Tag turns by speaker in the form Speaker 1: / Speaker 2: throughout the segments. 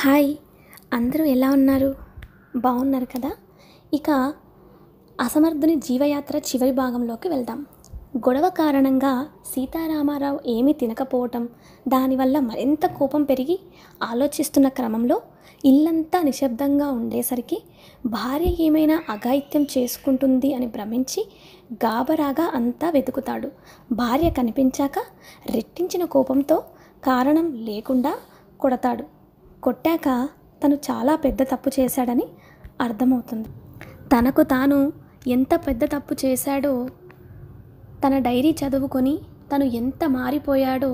Speaker 1: hi అందరూ ఎలా ఉన్నారు బాగున్నారు కదా ఇక అసమర్థుని జీవయాత్ర చివరి భాగంలోకి వెళ్దాం గొడవ కారణంగా సీతారామారావు ఏమీ తినకపోవటం దానివల్ల మరింత కోపం పెరిగి ఆలోచిస్తున్న క్రమంలో ఇల్లంతా నిశ్శబ్దంగా ఉండేసరికి భార్య ఏమైనా అఘాయిత్యం చేసుకుంటుంది అని భ్రమించి గాబరాగా అంతా వెతుకుతాడు భార్య కనిపించాక రెట్టించిన కోపంతో కారణం లేకుండా కొడతాడు కొట్టాక తను చాలా పెద్ద తప్పు చేశాడని అర్థమవుతుంది తనకు తాను ఎంత పెద్ద తప్పు చేశాడో తన డైరీ చదువుకొని తను ఎంత మారిపోయాడో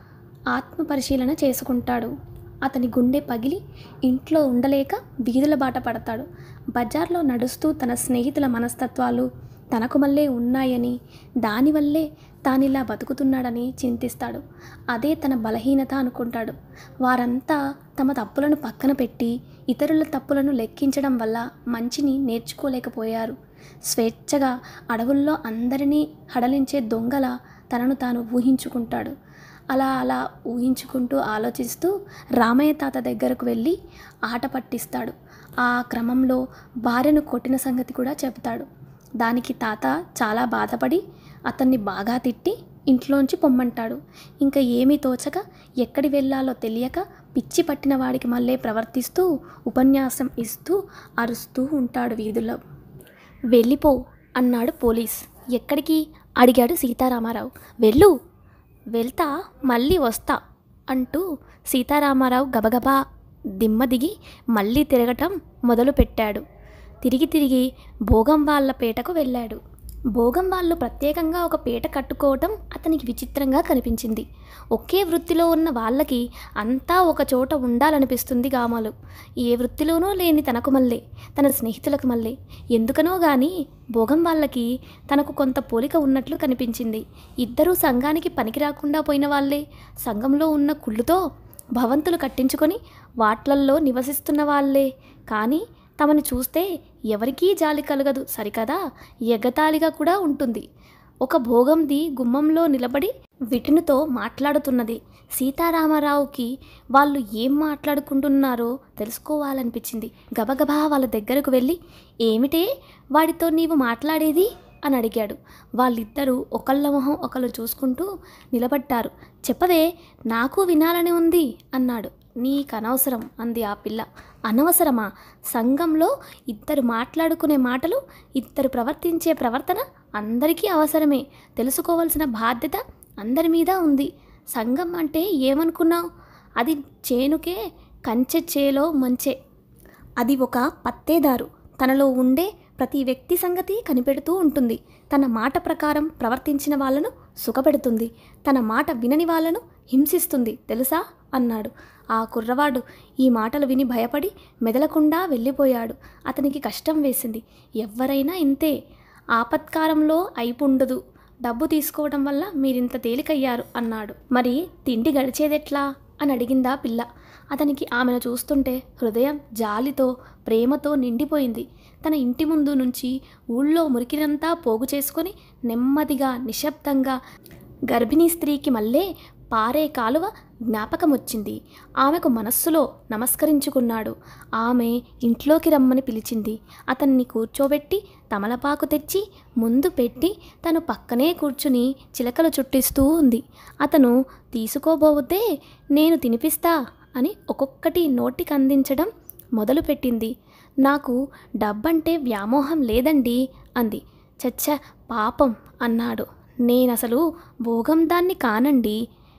Speaker 1: ఆత్మ పరిశీలన చేసుకుంటాడు అతని గుండె పగిలి ఇంట్లో ఉండలేక వీధుల బాట పడతాడు బజార్లో నడుస్తూ తన స్నేహితుల మనస్తత్వాలు తనకు మళ్ళీ ఉన్నాయని దానివల్లే తానిలా బతుకుతున్నాడని చింతిస్తాడు అదే తన బలహీనత అనుకుంటాడు వారంతా తమ తప్పులను పక్కన పెట్టి ఇతరుల తప్పులను లెక్కించడం వల్ల మంచిని నేర్చుకోలేకపోయారు స్వేచ్ఛగా అడవుల్లో అందరినీ హడలించే దొంగల తనను తాను ఊహించుకుంటాడు అలా అలా ఊహించుకుంటూ ఆలోచిస్తూ రామయ్య తాత దగ్గరకు వెళ్ళి ఆట పట్టిస్తాడు ఆ క్రమంలో భార్యను కొట్టిన సంగతి కూడా చెబుతాడు దానికి తాత చాలా బాధపడి అతన్ని బాగా తిట్టి ఇంట్లోంచి పొమ్మంటాడు ఇంకా ఏమీ తోచక ఎక్కడి వెళ్ళాలో తెలియక పిచ్చి పట్టిన వాడికి మళ్ళీ ప్రవర్తిస్తూ ఉపన్యాసం ఇస్తూ అరుస్తూ ఉంటాడు వీధుల్లో వెళ్ళిపో అన్నాడు పోలీస్ ఎక్కడికి అడిగాడు సీతారామారావు వెళ్ళు వెళ్తా మళ్ళీ వస్తా అంటూ సీతారామారావు గబగబా దిమ్మ దిగి మళ్ళీ తిరగటం మొదలుపెట్టాడు తిరిగి తిరిగి భోగం వాళ్ళ పేటకు వెళ్ళాడు భోగం వాళ్ళు ప్రత్యేకంగా ఒక పీట కట్టుకోవటం అతనికి విచిత్రంగా కనిపించింది ఒకే వృత్తిలో ఉన్న వాళ్ళకి అంతా ఒక చోట ఉండాలనిపిస్తుంది గామాలు ఏ వృత్తిలోనూ లేని తనకు మళ్ళీ తన స్నేహితులకు మళ్ళీ ఎందుకనో గాని భోగం వాళ్ళకి తనకు కొంత పోలిక ఉన్నట్లు కనిపించింది ఇద్దరూ సంఘానికి పనికి రాకుండా పోయిన వాళ్ళే సంఘంలో ఉన్న కుళ్ళుతో భవంతులు కట్టించుకొని వాట్లల్లో నివసిస్తున్న వాళ్ళే కానీ తమను చూస్తే ఎవరికీ జాలి కలగదు సరికదా ఎగతాళిగా కూడా ఉంటుంది ఒక భోగంది గుమ్మంలో నిలబడి విటునుతో మాట్లాడుతున్నది సీతారామారావుకి వాళ్ళు ఏం మాట్లాడుకుంటున్నారో తెలుసుకోవాలనిపించింది గబగబా వాళ్ళ దగ్గరకు వెళ్ళి ఏమిటే వాడితో నీవు మాట్లాడేది అని అడిగాడు వాళ్ళిద్దరూ ఒకళ్ళ మొహం ఒకళ్ళు చూసుకుంటూ నిలబడ్డారు చెప్పవే నాకు వినాలని ఉంది అన్నాడు నీకు అనవసరం అంది ఆ పిల్ల అనవసరమా సంఘంలో ఇద్దరు మాట్లాడుకునే మాటలు ఇద్దరు ప్రవర్తించే ప్రవర్తన అందరికీ అవసరమే తెలుసుకోవాల్సిన బాధ్యత అందరి మీద ఉంది సంఘం అంటే ఏమనుకున్నావు అది చేనుకే కంచె చేలో మంచే అది ఒక పత్తేదారు తనలో ఉండే ప్రతి వ్యక్తి సంగతి కనిపెడుతూ ఉంటుంది తన మాట ప్రకారం ప్రవర్తించిన వాళ్ళను సుఖపెడుతుంది తన మాట వినని వాళ్ళను హింసిస్తుంది తెలుసా అన్నాడు ఆ కుర్రవాడు ఈ మాటలు విని భయపడి మెదలకుండా వెళ్ళిపోయాడు అతనికి కష్టం వేసింది ఎవ్వరైనా ఇంతే ఆపత్కారంలో అయిపుండదు డబ్బు తీసుకోవడం వల్ల మీరింత తేలికయ్యారు అన్నాడు మరి తిండి గడిచేదెట్లా అని అడిగిందా పిల్ల అతనికి ఆమెను చూస్తుంటే హృదయం జాలితో ప్రేమతో నిండిపోయింది తన ఇంటి ముందు నుంచి ఊళ్ళో మురికినంతా పోగు చేసుకొని నెమ్మదిగా నిశ్శబ్దంగా గర్భిణీ స్త్రీకి మళ్ళీ పారే కాలువ జ్ఞాపకం వచ్చింది ఆమెకు మనస్సులో నమస్కరించుకున్నాడు ఆమె ఇంట్లోకి రమ్మని పిలిచింది అతన్ని కూర్చోబెట్టి తమలపాకు తెచ్చి ముందు పెట్టి తను పక్కనే కూర్చుని చిలకలు చుట్టిస్తూ ఉంది అతను తీసుకోబోతే నేను తినిపిస్తా అని ఒక్కొక్కటి నోటికి అందించడం మొదలుపెట్టింది నాకు డబ్బంటే వ్యామోహం లేదండి అంది చచ్చ పాపం అన్నాడు నేనసలు భోగం దాన్ని కానండి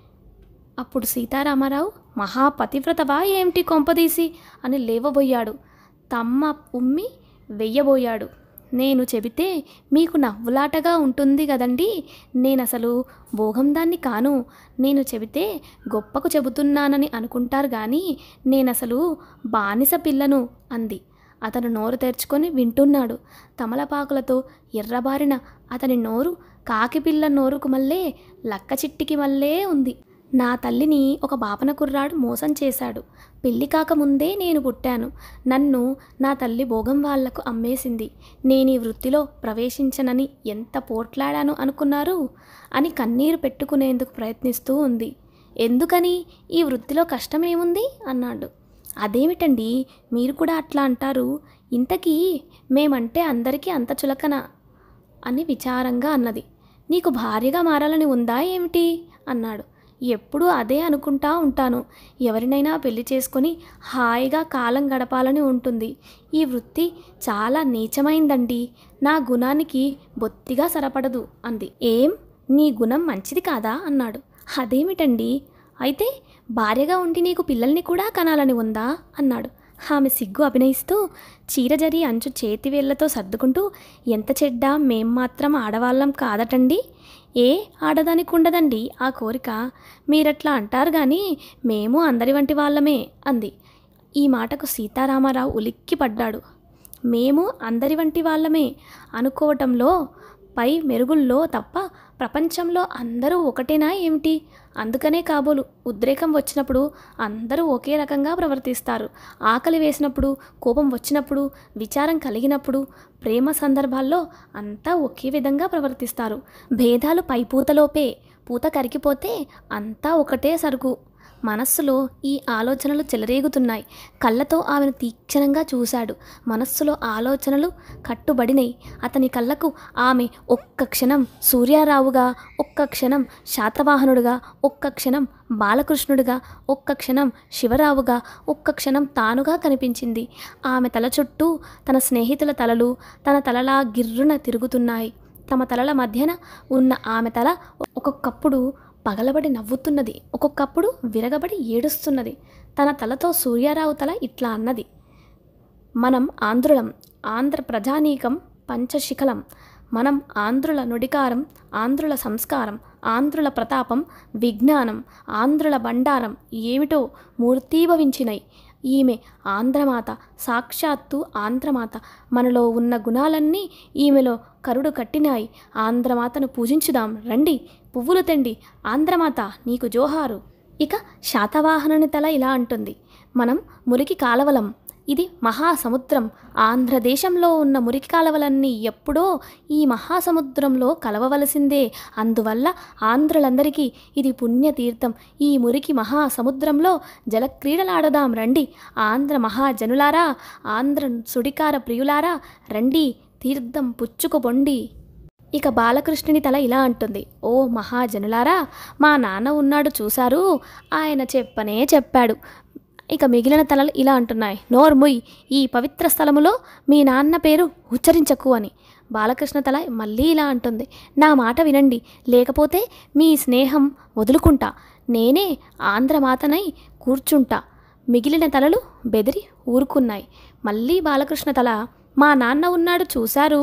Speaker 1: అప్పుడు సీతారామారావు మహాపతివ్రతవా ఏమిటి కొంపదీసి అని లేవబోయాడు తమ్మ ఉమ్మి వెయ్యబోయాడు నేను చెబితే మీకు నవ్వులాటగా ఉంటుంది కదండి నేనసలు భోగం దాన్ని కాను నేను చెబితే గొప్పకు చెబుతున్నానని అనుకుంటారు కానీ నేనసలు బానిస పిల్లను అంది అతను నోరు తెరుచుకొని వింటున్నాడు తమలపాకులతో ఎర్రబారిన అతని నోరు కాకిపిల్ల నోరుకు మళ్ళే లక్క చిట్టికి మళ్ళే ఉంది నా తల్లిని ఒక బాపన కుర్రాడు మోసం చేశాడు పెళ్లి కాకముందే నేను పుట్టాను నన్ను నా తల్లి భోగం వాళ్లకు అమ్మేసింది నేను ఈ వృత్తిలో ప్రవేశించనని ఎంత పోట్లాడాను అనుకున్నారు అని కన్నీరు పెట్టుకునేందుకు ప్రయత్నిస్తూ ఉంది ఎందుకని ఈ వృత్తిలో కష్టమేముంది అన్నాడు అదేమిటండి మీరు కూడా అట్లా అంటారు ఇంతకీ మేమంటే అందరికీ అంత చులకన అని విచారంగా అన్నది నీకు భార్యగా మారాలని ఉందా ఏమిటి అన్నాడు ఎప్పుడూ అదే అనుకుంటా ఉంటాను ఎవరినైనా పెళ్లి చేసుకొని హాయిగా కాలం గడపాలని ఉంటుంది ఈ వృత్తి చాలా నీచమైందండి నా గుణానికి బొత్తిగా సరపడదు అంది ఏం నీ గుణం మంచిది కాదా అన్నాడు అదేమిటండి అయితే భార్యగా ఉండి నీకు పిల్లల్ని కూడా కనాలని ఉందా అన్నాడు ఆమె సిగ్గు అభినయిస్తూ చీరజరి అంచు చేతివేళ్లతో సర్దుకుంటూ ఎంత చెడ్డా మేం మాత్రం ఆడవాళ్ళం కాదటండి ఏ ఆడదానికి ఉండదండి ఆ కోరిక మీరట్లా అంటారు కానీ మేము అందరి వంటి వాళ్ళమే అంది ఈ మాటకు సీతారామారావు ఉలిక్కి పడ్డాడు మేము అందరి వంటి వాళ్ళమే అనుకోవటంలో పై మెరుగుల్లో తప్ప ప్రపంచంలో అందరూ ఒకటేనా ఏమిటి అందుకనే కాబోలు ఉద్రేకం వచ్చినప్పుడు అందరూ ఒకే రకంగా ప్రవర్తిస్తారు ఆకలి వేసినప్పుడు కోపం వచ్చినప్పుడు విచారం కలిగినప్పుడు ప్రేమ సందర్భాల్లో అంతా ఒకే విధంగా ప్రవర్తిస్తారు భేదాలు పైపూతలోపే పూత కరిగిపోతే అంతా ఒకటే సరుకు మనస్సులో ఈ ఆలోచనలు చెలరేగుతున్నాయి కళ్ళతో ఆమెను తీక్షణంగా చూశాడు మనస్సులో ఆలోచనలు కట్టుబడినై అతని కళ్ళకు ఆమె ఒక్క క్షణం సూర్యారావుగా ఒక్క క్షణం శాతవాహనుడుగా ఒక్క క్షణం బాలకృష్ణుడిగా ఒక్క క్షణం శివరావుగా ఒక్క క్షణం తానుగా కనిపించింది ఆమె తల చుట్టూ తన స్నేహితుల తలలు తన తలలా గిర్రున తిరుగుతున్నాయి తమ తలల మధ్యన ఉన్న ఆమె తల ఒక్కొక్కప్పుడు పగలబడి నవ్వుతున్నది ఒక్కొక్కప్పుడు విరగబడి ఏడుస్తున్నది తన తలతో సూర్యారావు తల ఇట్లా అన్నది మనం ఆంధ్రులం ఆంధ్ర ప్రజానీకం పంచశిఖలం మనం ఆంధ్రుల నుడికారం ఆంధ్రుల సంస్కారం ఆంధ్రుల ప్రతాపం విజ్ఞానం ఆంధ్రుల బండారం ఏమిటో మూర్తీభవించినై ఈమె ఆంధ్రమాత సాక్షాత్తు ఆంధ్రమాత మనలో ఉన్న గుణాలన్నీ ఈమెలో కరుడు కట్టినాయి ఆంధ్రమాతను పూజించుదాం రండి పువ్వులు తెండి ఆంధ్రమాత నీకు జోహారు ఇక శాతవాహనుని తల ఇలా అంటుంది మనం మురికి కాలవలం ఇది మహాసముద్రం ఆంధ్రదేశంలో ఉన్న మురికి కాలవలన్నీ ఎప్పుడో ఈ మహాసముద్రంలో కలవవలసిందే అందువల్ల ఆంధ్రులందరికీ ఇది పుణ్యతీర్థం ఈ మురికి మహాసముద్రంలో జలక్రీడలాడదాం రండి ఆంధ్ర మహాజనులారా ఆంధ్ర సుడికార ప్రియులారా రండి తీర్థం పుచ్చుకుబొండి ఇక బాలకృష్ణుని తల ఇలా అంటుంది ఓ మహాజనులారా మా నాన్న ఉన్నాడు చూశారు ఆయన చెప్పనే చెప్పాడు ఇక మిగిలిన తలలు ఇలా అంటున్నాయి నోర్ముయ్ ఈ పవిత్ర స్థలములో మీ నాన్న పేరు ఉచ్చరించకు అని బాలకృష్ణ తల మళ్ళీ ఇలా అంటుంది నా మాట వినండి లేకపోతే మీ స్నేహం వదులుకుంటా నేనే ఆంధ్రమాతనై కూర్చుంటా మిగిలిన తలలు బెదిరి ఊరుకున్నాయి మళ్ళీ బాలకృష్ణ తల మా నాన్న ఉన్నాడు చూశారు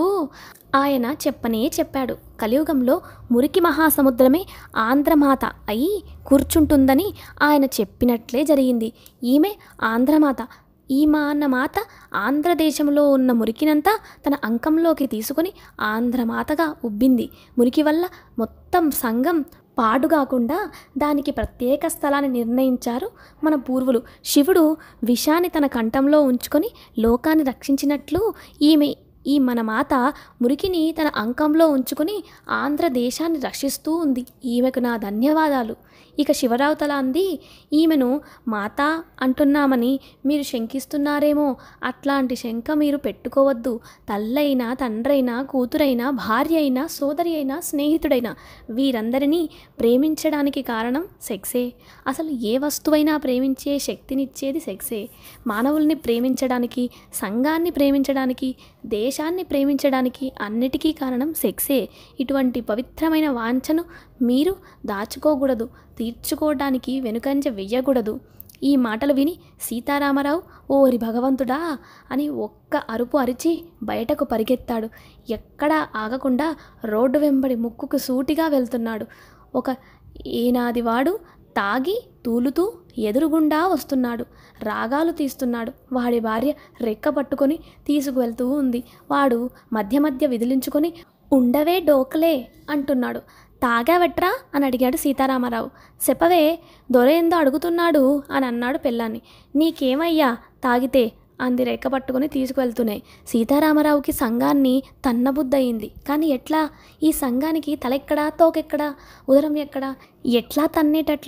Speaker 1: ఆయన చెప్పనే చెప్పాడు కలియుగంలో మురికి మహాసముద్రమే ఆంధ్రమాత అయి కూర్చుంటుందని ఆయన చెప్పినట్లే జరిగింది ఈమె ఆంధ్రమాత ఈ మా అన్న మాత ఆంధ్రదేశంలో ఉన్న మురికినంతా తన అంకంలోకి తీసుకొని ఆంధ్రమాతగా ఉబ్బింది మురికి వల్ల మొత్తం సంఘం పాడుగాకుండా దానికి ప్రత్యేక స్థలాన్ని నిర్ణయించారు మన పూర్వులు శివుడు విషాన్ని తన కంఠంలో ఉంచుకొని లోకాన్ని రక్షించినట్లు ఈమె ఈ మన మాత మురికిని తన అంకంలో ఉంచుకుని ఆంధ్రదేశాన్ని రక్షిస్తూ ఉంది ఈమెకు నా ధన్యవాదాలు ఇక శివరావుతల అంది ఈమెను మాత అంటున్నామని మీరు శంకిస్తున్నారేమో అట్లాంటి శంక మీరు పెట్టుకోవద్దు తల్లైనా తండ్రైనా కూతురైనా భార్య అయినా సోదరి అయినా స్నేహితుడైనా వీరందరినీ ప్రేమించడానికి కారణం సెక్సే అసలు ఏ వస్తువైనా ప్రేమించే శక్తినిచ్చేది సెక్సే మానవుల్ని ప్రేమించడానికి సంఘాన్ని ప్రేమించడానికి దేశాన్ని ప్రేమించడానికి అన్నిటికీ కారణం సెక్సే ఇటువంటి పవిత్రమైన వాంఛను మీరు దాచుకోకూడదు తీర్చుకోవడానికి వెనుకంజ వెయ్యకూడదు ఈ మాటలు విని సీతారామరావు ఓరి భగవంతుడా అని ఒక్క అరుపు అరిచి బయటకు పరిగెత్తాడు ఎక్కడా ఆగకుండా రోడ్డు వెంబడి ముక్కుకు సూటిగా వెళ్తున్నాడు ఒక ఏనాదివాడు తాగి తూలుతూ ఎదురుగుండా వస్తున్నాడు రాగాలు తీస్తున్నాడు వాడి భార్య రెక్క పట్టుకొని తీసుకువెళ్తూ ఉంది వాడు మధ్య మధ్య విదిలించుకొని ఉండవే డోకలే అంటున్నాడు తాగావట్రా అని అడిగాడు సీతారామరావు చెప్పవే దొరేందో అడుగుతున్నాడు అని అన్నాడు పెళ్ళాన్ని నీకేమయ్యా తాగితే అంది రెక్క పట్టుకుని తీసుకువెళ్తూనే సీతారామరావుకి సంఘాన్ని తన్నబుద్దయింది కానీ ఎట్లా ఈ సంఘానికి తలెక్కడా తోకెక్కడా ఉదరం ఎక్కడా ఎట్లా తన్నేటట్లు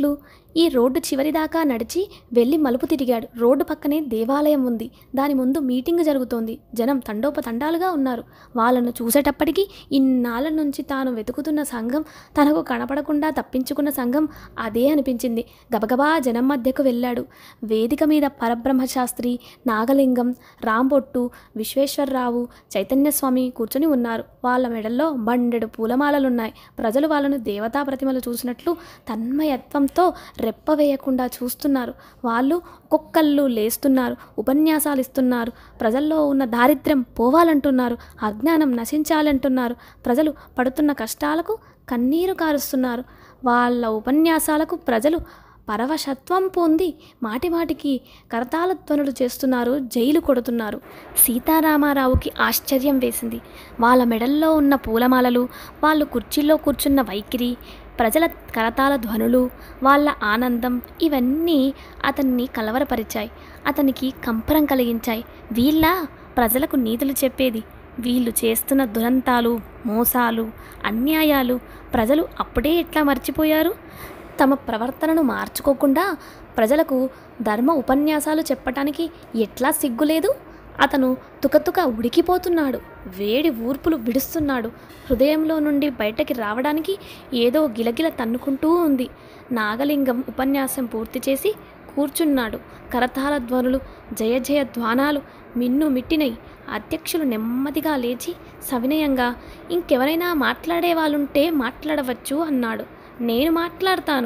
Speaker 1: ఈ రోడ్డు చివరి దాకా నడిచి వెళ్ళి మలుపు తిరిగాడు రోడ్డు పక్కనే దేవాలయం ఉంది దాని ముందు మీటింగ్ జరుగుతోంది జనం తండోపతండాలుగా ఉన్నారు వాళ్ళను చూసేటప్పటికీ ఇన్నాళ్ళ నుంచి తాను వెతుకుతున్న సంఘం తనకు కనపడకుండా తప్పించుకున్న సంఘం అదే అనిపించింది గబగబా జనం మధ్యకు వెళ్ళాడు వేదిక మీద పరబ్రహ్మశాస్త్రి నాగలింగం రాంబొట్టు విశ్వేశ్వరరావు చైతన్యస్వామి కూర్చొని ఉన్నారు వాళ్ళ మెడల్లో బండెడు పూలమాలలున్నాయి ప్రజలు వాళ్ళను దేవతా ప్రతిమలు చూసినట్లు తన్మయత్వంతో రెప్ప వేయకుండా చూస్తున్నారు వాళ్ళు ఒక్కొక్కళ్ళు లేస్తున్నారు ఉపన్యాసాలు ఇస్తున్నారు ప్రజల్లో ఉన్న దారిద్ర్యం పోవాలంటున్నారు అజ్ఞానం నశించాలంటున్నారు ప్రజలు పడుతున్న కష్టాలకు కన్నీరు కారుస్తున్నారు వాళ్ళ ఉపన్యాసాలకు ప్రజలు పరవశత్వం పొంది మాటిమాటికి కరతాళ ధ్వనులు చేస్తున్నారు జైలు కొడుతున్నారు సీతారామారావుకి ఆశ్చర్యం వేసింది వాళ్ళ మెడల్లో ఉన్న పూలమాలలు వాళ్ళు కుర్చీల్లో కూర్చున్న వైఖరి ప్రజల కరతాళ ధ్వనులు వాళ్ళ ఆనందం ఇవన్నీ అతన్ని కలవరపరిచాయి అతనికి కంపరం కలిగించాయి వీళ్ళ ప్రజలకు నీతులు చెప్పేది వీళ్ళు చేస్తున్న దురంతాలు మోసాలు అన్యాయాలు ప్రజలు అప్పుడే ఎట్లా మర్చిపోయారు తమ ప్రవర్తనను మార్చుకోకుండా ప్రజలకు ధర్మ ఉపన్యాసాలు చెప్పటానికి ఎట్లా సిగ్గులేదు అతను తుకతుక ఉడికిపోతున్నాడు వేడి ఊర్పులు విడుస్తున్నాడు హృదయంలో నుండి బయటకి రావడానికి ఏదో గిలగిల తన్నుకుంటూ ఉంది నాగలింగం ఉపన్యాసం పూర్తి చేసి కూర్చున్నాడు కరతాళ ధ్వనులు జయ జయ ధ్వానాలు మిన్ను మిట్టినై అధ్యక్షులు నెమ్మదిగా లేచి సవినయంగా ఇంకెవరైనా మాట్లాడే వాళ్ళుంటే మాట్లాడవచ్చు అన్నాడు నేను మాట్లాడతాను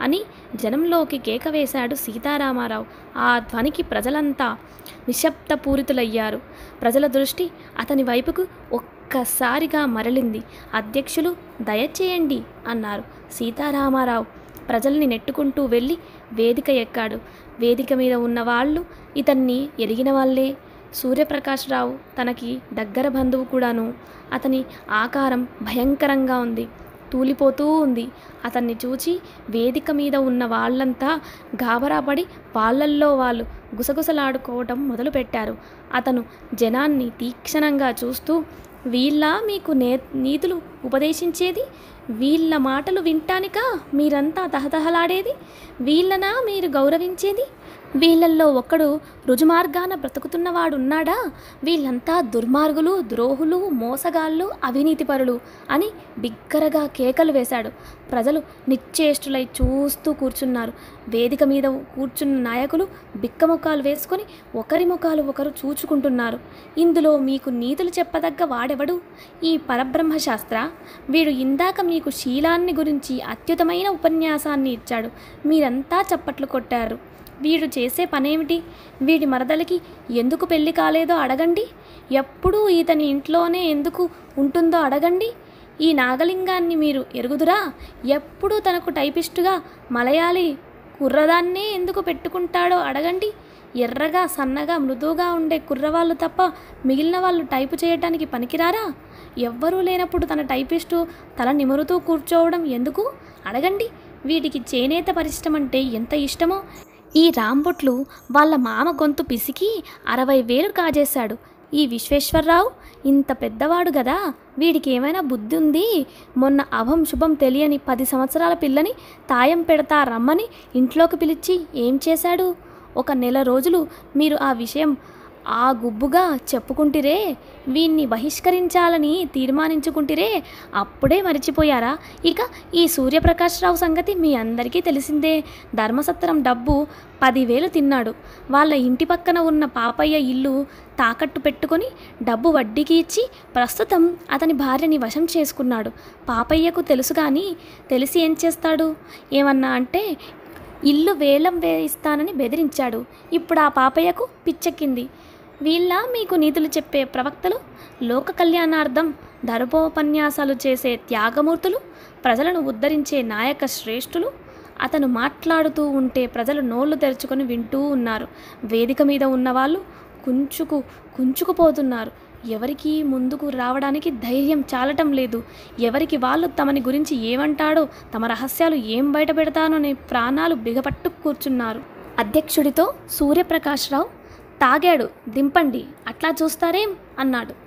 Speaker 1: అని జనంలోకి కేక వేశాడు సీతారామారావు ఆ ధ్వనికి ప్రజలంతా నిశ్శబ్దపూరితులయ్యారు ప్రజల దృష్టి అతని వైపుకు ఒక్కసారిగా మరలింది అధ్యక్షులు దయచేయండి అన్నారు సీతారామారావు ప్రజల్ని నెట్టుకుంటూ వెళ్ళి వేదిక ఎక్కాడు వేదిక మీద ఉన్న వాళ్ళు ఇతన్ని ఎరిగిన వాళ్ళే సూర్యప్రకాశ్రావు తనకి దగ్గర బంధువు కూడాను అతని ఆకారం భయంకరంగా ఉంది తూలిపోతూ ఉంది అతన్ని చూచి వేదిక మీద ఉన్న వాళ్ళంతా గాబరాపడి వాళ్ళల్లో వాళ్ళు గుసగుసలాడుకోవటం మొదలుపెట్టారు అతను జనాన్ని తీక్షణంగా చూస్తూ వీళ్ళ మీకు నే నీతులు ఉపదేశించేది వీళ్ళ మాటలు వింటానికా మీరంతా తహతహలాడేది వీళ్ళనా మీరు గౌరవించేది వీళ్ళల్లో ఒకడు రుజుమార్గాన బ్రతుకుతున్నవాడున్నాడా వీళ్ళంతా దుర్మార్గులు ద్రోహులు మోసగాళ్ళు అవినీతిపరులు అని బిగ్గరగా కేకలు వేశాడు ప్రజలు నిశ్చేష్టులై చూస్తూ కూర్చున్నారు వేదిక మీద కూర్చున్న నాయకులు బిక్కముఖాలు వేసుకొని ఒకరి ముఖాలు ఒకరు చూచుకుంటున్నారు ఇందులో మీకు నీతులు చెప్పదగ్గ వాడెవడు ఈ పరబ్రహ్మ శాస్త్ర వీడు ఇందాక మీకు శీలాన్ని గురించి అత్యుతమైన ఉపన్యాసాన్ని ఇచ్చాడు మీరంతా చప్పట్లు కొట్టారు వీడు చేసే పనేమిటి వీడి మరదలకి ఎందుకు పెళ్లి కాలేదో అడగండి ఎప్పుడూ ఇతని ఇంట్లోనే ఎందుకు ఉంటుందో అడగండి ఈ నాగలింగాన్ని మీరు ఎరుగుదురా ఎప్పుడూ తనకు టైపిస్టుగా మలయాళీ కుర్రదాన్నే ఎందుకు పెట్టుకుంటాడో అడగండి ఎర్రగా సన్నగా మృదువుగా ఉండే కుర్రవాళ్ళు తప్ప మిగిలిన వాళ్ళు టైపు చేయటానికి పనికిరారా ఎవ్వరూ లేనప్పుడు తన టైపిస్టు తల నిమురుతూ కూర్చోవడం ఎందుకు అడగండి వీటికి చేనేత పరిశ్రమ అంటే ఎంత ఇష్టమో ఈ రాంబొట్లు వాళ్ళ మామ గొంతు పిసికి అరవై వేలు కాజేశాడు ఈ విశ్వేశ్వరరావు ఇంత పెద్దవాడు గదా వీడికి ఏమైనా బుద్ధి ఉంది మొన్న అభం శుభం తెలియని పది సంవత్సరాల పిల్లని తాయం పెడతా రమ్మని ఇంట్లోకి పిలిచి ఏం చేశాడు ఒక నెల రోజులు మీరు ఆ విషయం ఆ గుబ్బుగా చెప్పుకుంటిరే వీన్ని బహిష్కరించాలని తీర్మానించుకుంటిరే అప్పుడే మరిచిపోయారా ఇక ఈ సూర్యప్రకాశ్రావు సంగతి మీ అందరికీ తెలిసిందే ధర్మసత్రం డబ్బు పదివేలు తిన్నాడు వాళ్ళ ఇంటి పక్కన ఉన్న పాపయ్య ఇల్లు తాకట్టు పెట్టుకొని డబ్బు వడ్డీకి ఇచ్చి ప్రస్తుతం అతని భార్యని వశం చేసుకున్నాడు పాపయ్యకు తెలుసు కానీ తెలిసి ఏం చేస్తాడు ఏమన్నా అంటే ఇల్లు వేలం వేయిస్తానని బెదిరించాడు ఇప్పుడు ఆ పాపయ్యకు పిచ్చెక్కింది వీళ్ళ మీకు నీతులు చెప్పే ప్రవక్తలు లోక కళ్యాణార్థం ధర్మోపన్యాసాలు చేసే త్యాగమూర్తులు ప్రజలను ఉద్ధరించే నాయక శ్రేష్ఠులు అతను మాట్లాడుతూ ఉంటే ప్రజలు నోళ్లు తెరుచుకొని వింటూ ఉన్నారు వేదిక మీద ఉన్నవాళ్ళు కుంచుకు కుంచుకుపోతున్నారు ఎవరికి ముందుకు రావడానికి ధైర్యం చాలటం లేదు ఎవరికి వాళ్ళు తమని గురించి ఏమంటాడో తమ రహస్యాలు ఏం బయట పెడతానోనే ప్రాణాలు బిగపట్టు కూర్చున్నారు అధ్యక్షుడితో సూర్యప్రకాశ్రావు తాగాడు దింపండి అట్లా చూస్తారేం అన్నాడు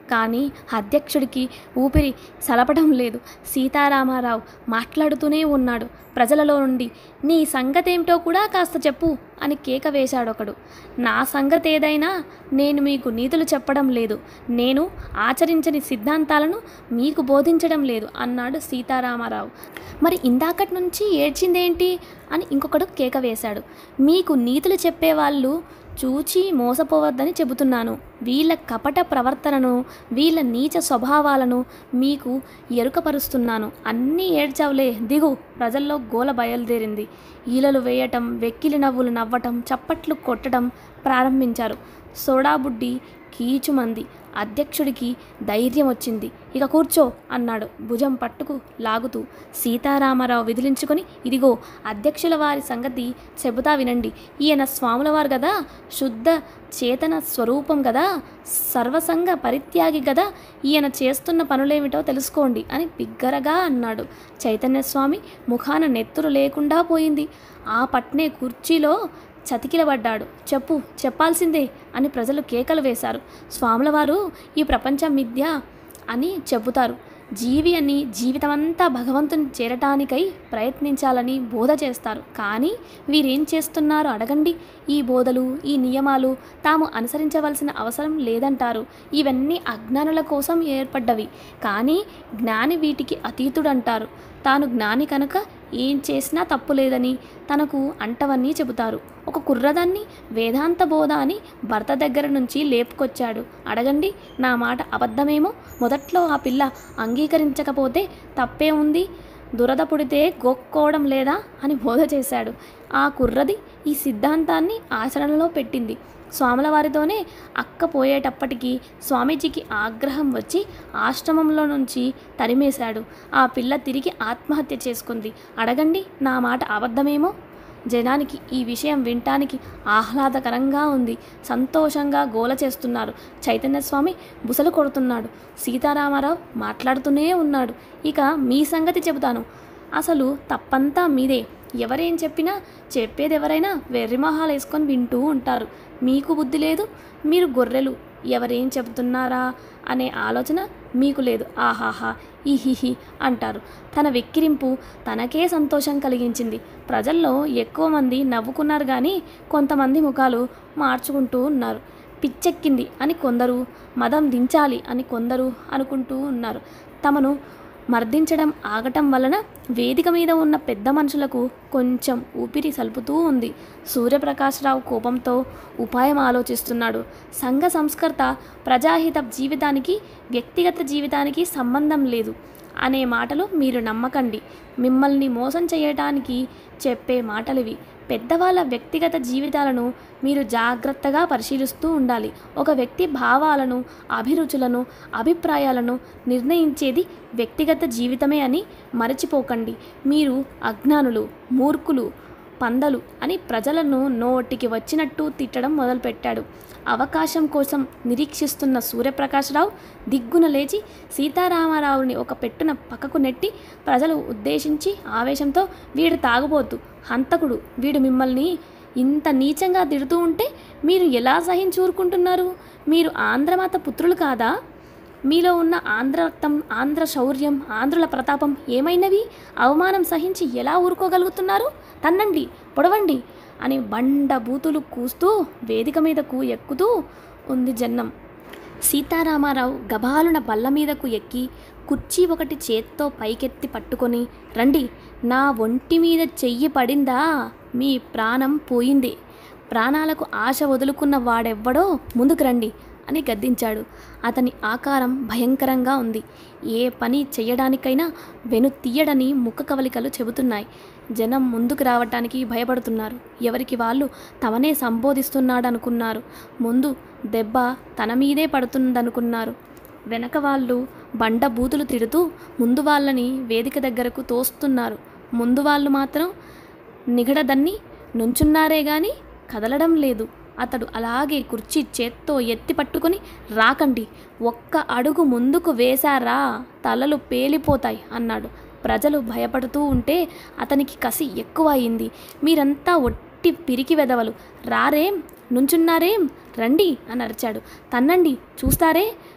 Speaker 1: కానీ అధ్యక్షుడికి ఊపిరి సలపడం లేదు సీతారామారావు మాట్లాడుతూనే ఉన్నాడు ప్రజలలో నుండి నీ సంగతేమిటో కూడా కాస్త చెప్పు అని కేక వేశాడొకడు నా సంగతి ఏదైనా నేను మీకు నీతులు చెప్పడం లేదు నేను ఆచరించని సిద్ధాంతాలను మీకు బోధించడం లేదు అన్నాడు సీతారామారావు మరి ఇందాకటి నుంచి ఏడ్చిందేంటి అని ఇంకొకడు కేక వేశాడు మీకు నీతులు చెప్పేవాళ్ళు చూచి మోసపోవద్దని చెబుతున్నాను వీళ్ళ కపట ప్రవర్తనను వీళ్ళ నీచ స్వభావాలను మీకు ఎరుకపరుస్తున్నాను అన్నీ ఏడ్చావులే దిగు ప్రజల్లో గోల బయలుదేరింది ఈలలు వేయటం వెక్కిలి నవ్వులు నవ్వటం చప్పట్లు కొట్టడం ప్రారంభించారు సోడాబుడ్డి కీచుమంది అధ్యక్షుడికి ధైర్యం వచ్చింది ఇక కూర్చో అన్నాడు భుజం పట్టుకు లాగుతూ సీతారామారావు విదిలించుకొని ఇదిగో అధ్యక్షుల వారి సంగతి చెబుతా వినండి ఈయన స్వాముల వారు కదా శుద్ధ చేతన స్వరూపం కదా సర్వసంగ పరిత్యాగి కదా ఈయన చేస్తున్న పనులేమిటో తెలుసుకోండి అని బిగ్గరగా అన్నాడు చైతన్యస్వామి ముఖాన నెత్తురు లేకుండా పోయింది ఆ పట్నే కుర్చీలో చతికిలబడ్డాడు చెప్పు చెప్పాల్సిందే అని ప్రజలు కేకలు వేశారు స్వాముల వారు ఈ ప్రపంచం మిథ్య అని చెబుతారు జీవి అని జీవితమంతా భగవంతుని చేరటానికై ప్రయత్నించాలని బోధ చేస్తారు కానీ వీరేం చేస్తున్నారో అడగండి ఈ బోధలు ఈ నియమాలు తాము అనుసరించవలసిన అవసరం లేదంటారు ఇవన్నీ అజ్ఞానుల కోసం ఏర్పడ్డవి కానీ జ్ఞాని వీటికి అతీతుడంటారు తాను జ్ఞాని కనుక ఏం చేసినా తప్పు లేదని తనకు అంటవన్నీ చెబుతారు ఒక కుర్రదాన్ని వేదాంత బోధ అని భర్త దగ్గర నుంచి లేపుకొచ్చాడు అడగండి నా మాట అబద్ధమేమో మొదట్లో ఆ పిల్ల అంగీకరించకపోతే తప్పే ఉంది దురద పుడితే గోక్కోవడం లేదా అని బోధ చేశాడు ఆ కుర్రది ఈ సిద్ధాంతాన్ని ఆచరణలో పెట్టింది స్వాముల వారితోనే అక్క పోయేటప్పటికి స్వామీజీకి ఆగ్రహం వచ్చి ఆశ్రమంలో నుంచి తరిమేశాడు ఆ పిల్ల తిరిగి ఆత్మహత్య చేసుకుంది అడగండి నా మాట అబద్ధమేమో జనానికి ఈ విషయం వినటానికి ఆహ్లాదకరంగా ఉంది సంతోషంగా గోల చేస్తున్నారు చైతన్యస్వామి బుసలు కొడుతున్నాడు సీతారామారావు మాట్లాడుతూనే ఉన్నాడు ఇక మీ సంగతి చెబుతాను అసలు తప్పంతా మీదే ఎవరేం చెప్పినా చెప్పేది ఎవరైనా వెర్రిమొహాలు వేసుకొని వింటూ ఉంటారు మీకు బుద్ధి లేదు మీరు గొర్రెలు ఎవరేం చెబుతున్నారా అనే ఆలోచన మీకు లేదు ఆహాహా ఈహిహి అంటారు తన వెక్కిరింపు తనకే సంతోషం కలిగించింది ప్రజల్లో ఎక్కువ మంది నవ్వుకున్నారు కానీ కొంతమంది ముఖాలు మార్చుకుంటూ ఉన్నారు పిచ్చెక్కింది అని కొందరు మదం దించాలి అని కొందరు అనుకుంటూ ఉన్నారు తమను మర్దించడం ఆగటం వలన వేదిక మీద ఉన్న పెద్ద మనుషులకు కొంచెం ఊపిరి సలుపుతూ ఉంది సూర్యప్రకాశ్రావు కోపంతో ఉపాయం ఆలోచిస్తున్నాడు సంఘ సంస్కర్త ప్రజాహిత జీవితానికి వ్యక్తిగత జీవితానికి సంబంధం లేదు అనే మాటలు మీరు నమ్మకండి మిమ్మల్ని మోసం చేయటానికి చెప్పే మాటలివి పెద్దవాళ్ళ వ్యక్తిగత జీవితాలను మీరు జాగ్రత్తగా పరిశీలిస్తూ ఉండాలి ఒక వ్యక్తి భావాలను అభిరుచులను అభిప్రాయాలను నిర్ణయించేది వ్యక్తిగత జీవితమే అని మరచిపోకండి మీరు అజ్ఞానులు మూర్ఖులు పందలు అని ప్రజలను నోటికి వచ్చినట్టు తిట్టడం మొదలుపెట్టాడు అవకాశం కోసం నిరీక్షిస్తున్న సూర్యప్రకాశ్రావు దిగ్గున లేచి సీతారామారావుని ఒక పెట్టున పక్కకు నెట్టి ప్రజలు ఉద్దేశించి ఆవేశంతో వీడు తాగుబోతు హంతకుడు వీడు మిమ్మల్ని ఇంత నీచంగా తిడుతూ ఉంటే మీరు ఎలా సహించూరుకుంటున్నారు మీరు ఆంధ్రమాత పుత్రులు కాదా మీలో ఉన్న ఆంధ్ర రక్తం ఆంధ్ర శౌర్యం ఆంధ్రుల ప్రతాపం ఏమైనవి అవమానం సహించి ఎలా ఊరుకోగలుగుతున్నారు తన్నండి పొడవండి అని బండ బూతులు కూస్తూ వేదిక మీదకు ఎక్కుతూ ఉంది జన్నం సీతారామారావు గబాలున బల్ల మీదకు ఎక్కి కుర్చీ ఒకటి చేత్తో పైకెత్తి పట్టుకొని రండి నా ఒంటి మీద చెయ్యి పడిందా మీ ప్రాణం పోయింది ప్రాణాలకు ఆశ వదులుకున్న వాడెవ్వడో ముందుకు రండి అని గద్దించాడు అతని ఆకారం భయంకరంగా ఉంది ఏ పని చెయ్యడానికైనా వెను తీయడని ముఖ కవలికలు చెబుతున్నాయి జనం ముందుకు రావటానికి భయపడుతున్నారు ఎవరికి వాళ్ళు తమనే సంబోధిస్తున్నాడనుకున్నారు ముందు దెబ్బ తన మీదే పడుతుందనుకున్నారు వెనక వాళ్ళు బండ బూతులు తిడుతూ ముందు వాళ్ళని వేదిక దగ్గరకు తోస్తున్నారు ముందు వాళ్ళు మాత్రం నిగడదన్ని నుంచున్నారే గాని కదలడం లేదు అతడు అలాగే కుర్చీ చేత్తో ఎత్తి పట్టుకొని రాకండి ఒక్క అడుగు ముందుకు వేశారా తలలు పేలిపోతాయి అన్నాడు ప్రజలు భయపడుతూ ఉంటే అతనికి కసి ఎక్కువ అయింది మీరంతా ఒట్టి పిరికి వెదవలు రారేం నుంచున్నారేం రండి అని అరిచాడు తన్నండి చూస్తారే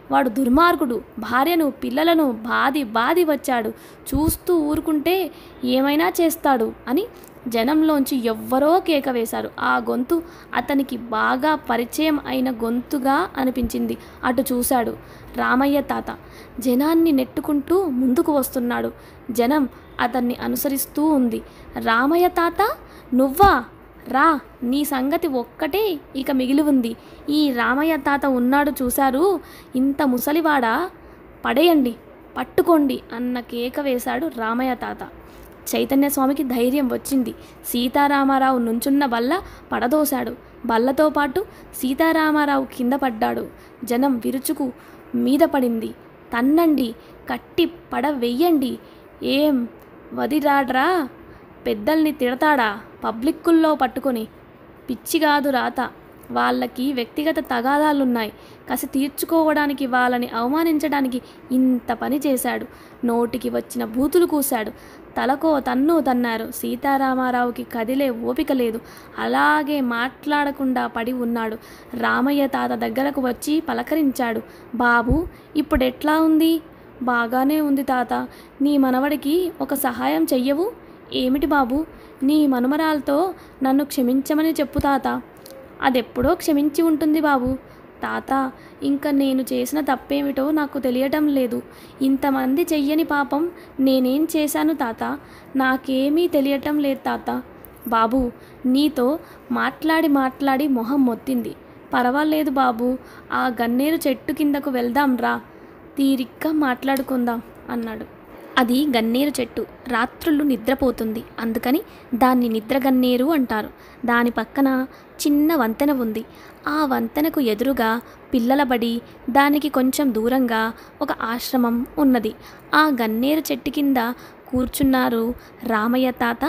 Speaker 1: వాడు దుర్మార్గుడు భార్యను పిల్లలను బాది బాది వచ్చాడు చూస్తూ ఊరుకుంటే ఏమైనా చేస్తాడు అని జనంలోంచి ఎవ్వరో కేక వేశారు ఆ గొంతు అతనికి బాగా పరిచయం అయిన గొంతుగా అనిపించింది అటు చూశాడు రామయ్య తాత జనాన్ని నెట్టుకుంటూ ముందుకు వస్తున్నాడు జనం అతన్ని అనుసరిస్తూ ఉంది రామయ్య తాత నువ్వా రా నీ సంగతి ఒక్కటే ఇక మిగిలి ఉంది ఈ రామయ్య తాత ఉన్నాడు చూశారు ఇంత ముసలివాడా పడేయండి పట్టుకోండి అన్న కేక వేశాడు రామయ్య తాత చైతన్య స్వామికి ధైర్యం వచ్చింది సీతారామారావు నుంచున్న బల్ల పడదోశాడు బల్లతో పాటు సీతారామారావు కింద పడ్డాడు జనం విరుచుకు మీద పడింది తన్నండి కట్టి పడ వెయ్యండి ఏం వదిరాడ్రా పెద్దల్ని తిడతాడా పబ్లిక్కుల్లో పట్టుకొని పిచ్చి కాదు రాత వాళ్ళకి వ్యక్తిగత తగాదాలున్నాయి కసి తీర్చుకోవడానికి వాళ్ళని అవమానించడానికి ఇంత పని చేశాడు నోటికి వచ్చిన బూతులు కూశాడు తలకో తన్ను తన్నారు సీతారామారావుకి కదిలే ఓపిక లేదు అలాగే మాట్లాడకుండా పడి ఉన్నాడు రామయ్య తాత దగ్గరకు వచ్చి పలకరించాడు బాబు ఇప్పుడెట్లా ఉంది బాగానే ఉంది తాత నీ మనవడికి ఒక సహాయం చెయ్యవు ఏమిటి బాబు నీ మనుమరాలతో నన్ను క్షమించమని చెప్పు తాత అదెప్పుడో క్షమించి ఉంటుంది బాబు తాత ఇంకా నేను చేసిన తప్పేమిటో నాకు తెలియటం లేదు ఇంతమంది చెయ్యని పాపం నేనేం చేశాను తాత నాకేమీ తెలియటం లేదు తాత బాబు నీతో మాట్లాడి మాట్లాడి మొహం మొత్తింది పర్వాలేదు బాబు ఆ గన్నేరు చెట్టు కిందకు వెళ్దాం రా తీరిగ్గా మాట్లాడుకుందాం అన్నాడు అది గన్నేరు చెట్టు రాత్రుళ్ళు నిద్రపోతుంది అందుకని దాన్ని నిద్రగన్నేరు అంటారు దాని పక్కన చిన్న వంతెన ఉంది ఆ వంతెనకు ఎదురుగా పిల్లల బడి దానికి కొంచెం దూరంగా ఒక ఆశ్రమం ఉన్నది ఆ గన్నేరు చెట్టు కింద కూర్చున్నారు రామయ్య తాత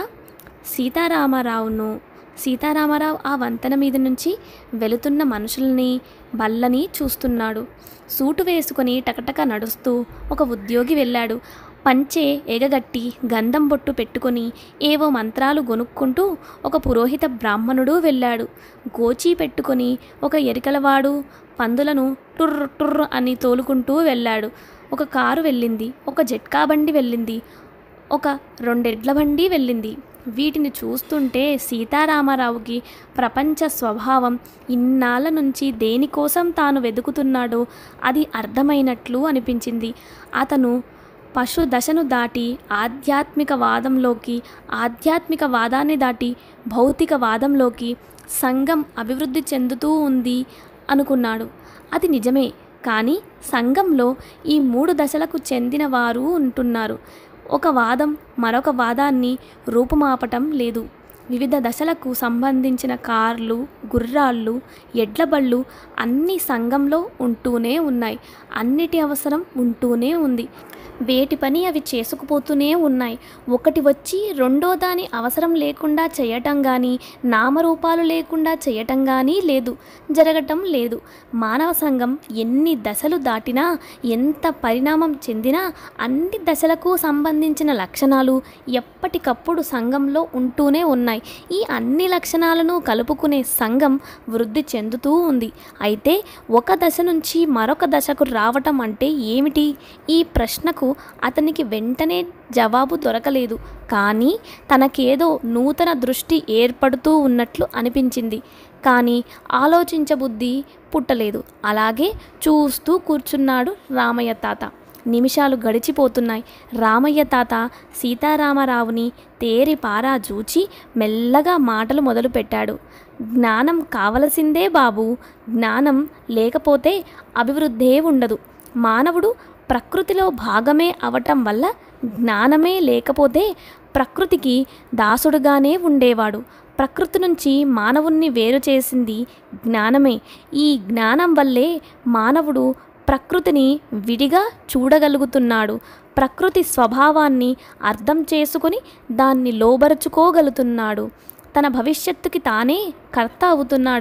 Speaker 1: సీతారామరావును సీతారామరావు ఆ వంతెన మీద నుంచి వెళుతున్న మనుషుల్ని బల్లని చూస్తున్నాడు సూటు వేసుకొని టకటక నడుస్తూ ఒక ఉద్యోగి వెళ్ళాడు పంచె ఎగగట్టి గంధం బొట్టు పెట్టుకొని ఏవో మంత్రాలు గొనుక్కుంటూ ఒక పురోహిత బ్రాహ్మణుడు వెళ్ళాడు గోచీ పెట్టుకొని ఒక ఎరికలవాడు పందులను టుర్ర్ టుర్ర్ అని తోలుకుంటూ వెళ్ళాడు ఒక కారు వెళ్ళింది ఒక జట్కా బండి వెళ్ళింది ఒక రెండెడ్ల బండి వెళ్ళింది వీటిని చూస్తుంటే సీతారామరావుకి ప్రపంచ స్వభావం ఇన్నాళ్ళ నుంచి దేనికోసం తాను వెతుకుతున్నాడో అది అర్థమైనట్లు అనిపించింది అతను పశు దశను దాటి ఆధ్యాత్మిక వాదంలోకి ఆధ్యాత్మిక వాదాన్ని దాటి భౌతిక వాదంలోకి సంఘం అభివృద్ధి చెందుతూ ఉంది అనుకున్నాడు అది నిజమే కానీ సంఘంలో ఈ మూడు దశలకు చెందిన వారు ఉంటున్నారు ఒక వాదం మరొక వాదాన్ని రూపుమాపటం లేదు వివిధ దశలకు సంబంధించిన కార్లు గుర్రాళ్ళు ఎడ్లబళ్ళు అన్ని సంఘంలో ఉంటూనే ఉన్నాయి అన్నిటి అవసరం ఉంటూనే ఉంది వేటి పని అవి చేసుకుపోతూనే ఉన్నాయి ఒకటి వచ్చి రెండో దాని అవసరం లేకుండా చేయటం కానీ నామరూపాలు లేకుండా చేయటం కానీ లేదు జరగటం లేదు మానవ సంఘం ఎన్ని దశలు దాటినా ఎంత పరిణామం చెందినా అన్ని దశలకు సంబంధించిన లక్షణాలు ఎప్పటికప్పుడు సంఘంలో ఉంటూనే ఉన్నాయి ఈ అన్ని లక్షణాలను కలుపుకునే సంఘం వృద్ధి చెందుతూ ఉంది అయితే ఒక దశ నుంచి మరొక దశకు రావటం అంటే ఏమిటి ఈ ప్రశ్నకు అతనికి వెంటనే జవాబు దొరకలేదు కానీ తనకేదో నూతన దృష్టి ఏర్పడుతూ ఉన్నట్లు అనిపించింది కానీ ఆలోచించబుద్ధి పుట్టలేదు అలాగే చూస్తూ కూర్చున్నాడు రామయ్య తాత నిమిషాలు గడిచిపోతున్నాయి రామయ్య తాత సీతారామరావుని తేరి పారా జూచి మెల్లగా మాటలు మొదలుపెట్టాడు జ్ఞానం కావలసిందే బాబు జ్ఞానం లేకపోతే అభివృద్ధే ఉండదు మానవుడు ప్రకృతిలో భాగమే అవటం వల్ల జ్ఞానమే లేకపోతే ప్రకృతికి దాసుడుగానే ఉండేవాడు ప్రకృతి నుంచి మానవుణ్ణి వేరు చేసింది జ్ఞానమే ఈ జ్ఞానం వల్లే మానవుడు ప్రకృతిని విడిగా చూడగలుగుతున్నాడు ప్రకృతి స్వభావాన్ని అర్థం చేసుకొని దాన్ని లోబరుచుకోగలుగుతున్నాడు తన భవిష్యత్తుకి తానే కర్త అవుతున్నాడు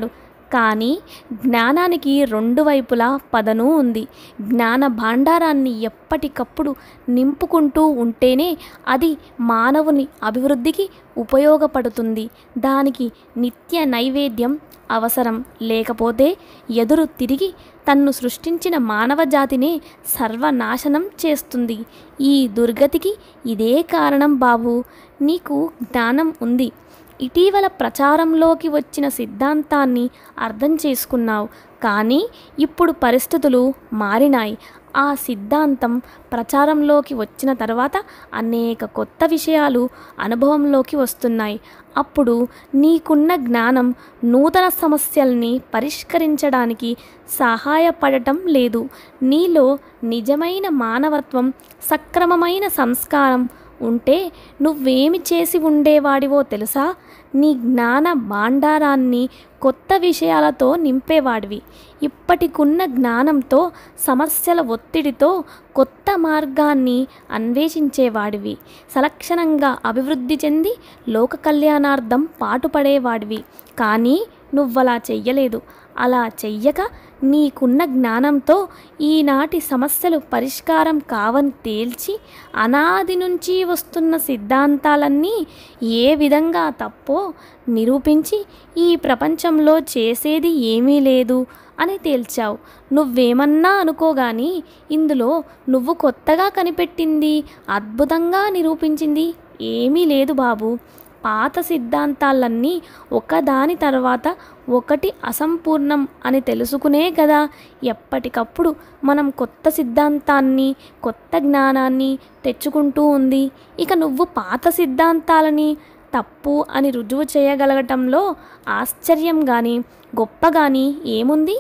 Speaker 1: కానీ జ్ఞానానికి రెండు వైపులా పదను ఉంది జ్ఞాన భాండారాన్ని ఎప్పటికప్పుడు నింపుకుంటూ ఉంటేనే అది మానవుని అభివృద్ధికి ఉపయోగపడుతుంది దానికి నిత్య నైవేద్యం అవసరం లేకపోతే ఎదురు తిరిగి తన్ను సృష్టించిన మానవ జాతినే సర్వనాశనం చేస్తుంది ఈ దుర్గతికి ఇదే కారణం బాబు నీకు జ్ఞానం ఉంది ఇటీవల ప్రచారంలోకి వచ్చిన సిద్ధాంతాన్ని అర్థం చేసుకున్నావు కానీ ఇప్పుడు పరిస్థితులు మారినాయి ఆ సిద్ధాంతం ప్రచారంలోకి వచ్చిన తర్వాత అనేక కొత్త విషయాలు అనుభవంలోకి వస్తున్నాయి అప్పుడు నీకున్న జ్ఞానం నూతన సమస్యల్ని పరిష్కరించడానికి సహాయపడటం లేదు నీలో నిజమైన మానవత్వం సక్రమమైన సంస్కారం ఉంటే నువ్వేమి చేసి ఉండేవాడివో తెలుసా నీ జ్ఞాన భాండారాన్ని కొత్త విషయాలతో నింపేవాడివి ఇప్పటికున్న జ్ఞానంతో సమస్యల ఒత్తిడితో కొత్త మార్గాన్ని అన్వేషించేవాడివి సలక్షణంగా అభివృద్ధి చెంది లోక కళ్యాణార్థం పాటుపడేవాడివి కానీ నువ్వలా చెయ్యలేదు అలా చెయ్యక నీకున్న జ్ఞానంతో ఈనాటి సమస్యలు పరిష్కారం కావని తేల్చి అనాది నుంచి వస్తున్న సిద్ధాంతాలన్నీ ఏ విధంగా తప్పో నిరూపించి ఈ ప్రపంచంలో చేసేది ఏమీ లేదు అని తేల్చావు నువ్వేమన్నా అనుకోగాని ఇందులో నువ్వు కొత్తగా కనిపెట్టింది అద్భుతంగా నిరూపించింది ఏమీ లేదు బాబు పాత సిద్ధాంతాలన్నీ ఒకదాని తర్వాత ఒకటి అసంపూర్ణం అని తెలుసుకునే కదా ఎప్పటికప్పుడు మనం కొత్త సిద్ధాంతాన్ని కొత్త జ్ఞానాన్ని తెచ్చుకుంటూ ఉంది ఇక నువ్వు పాత సిద్ధాంతాలని తప్పు అని రుజువు చేయగలగటంలో ఆశ్చర్యం కానీ గొప్ప కానీ ఏముంది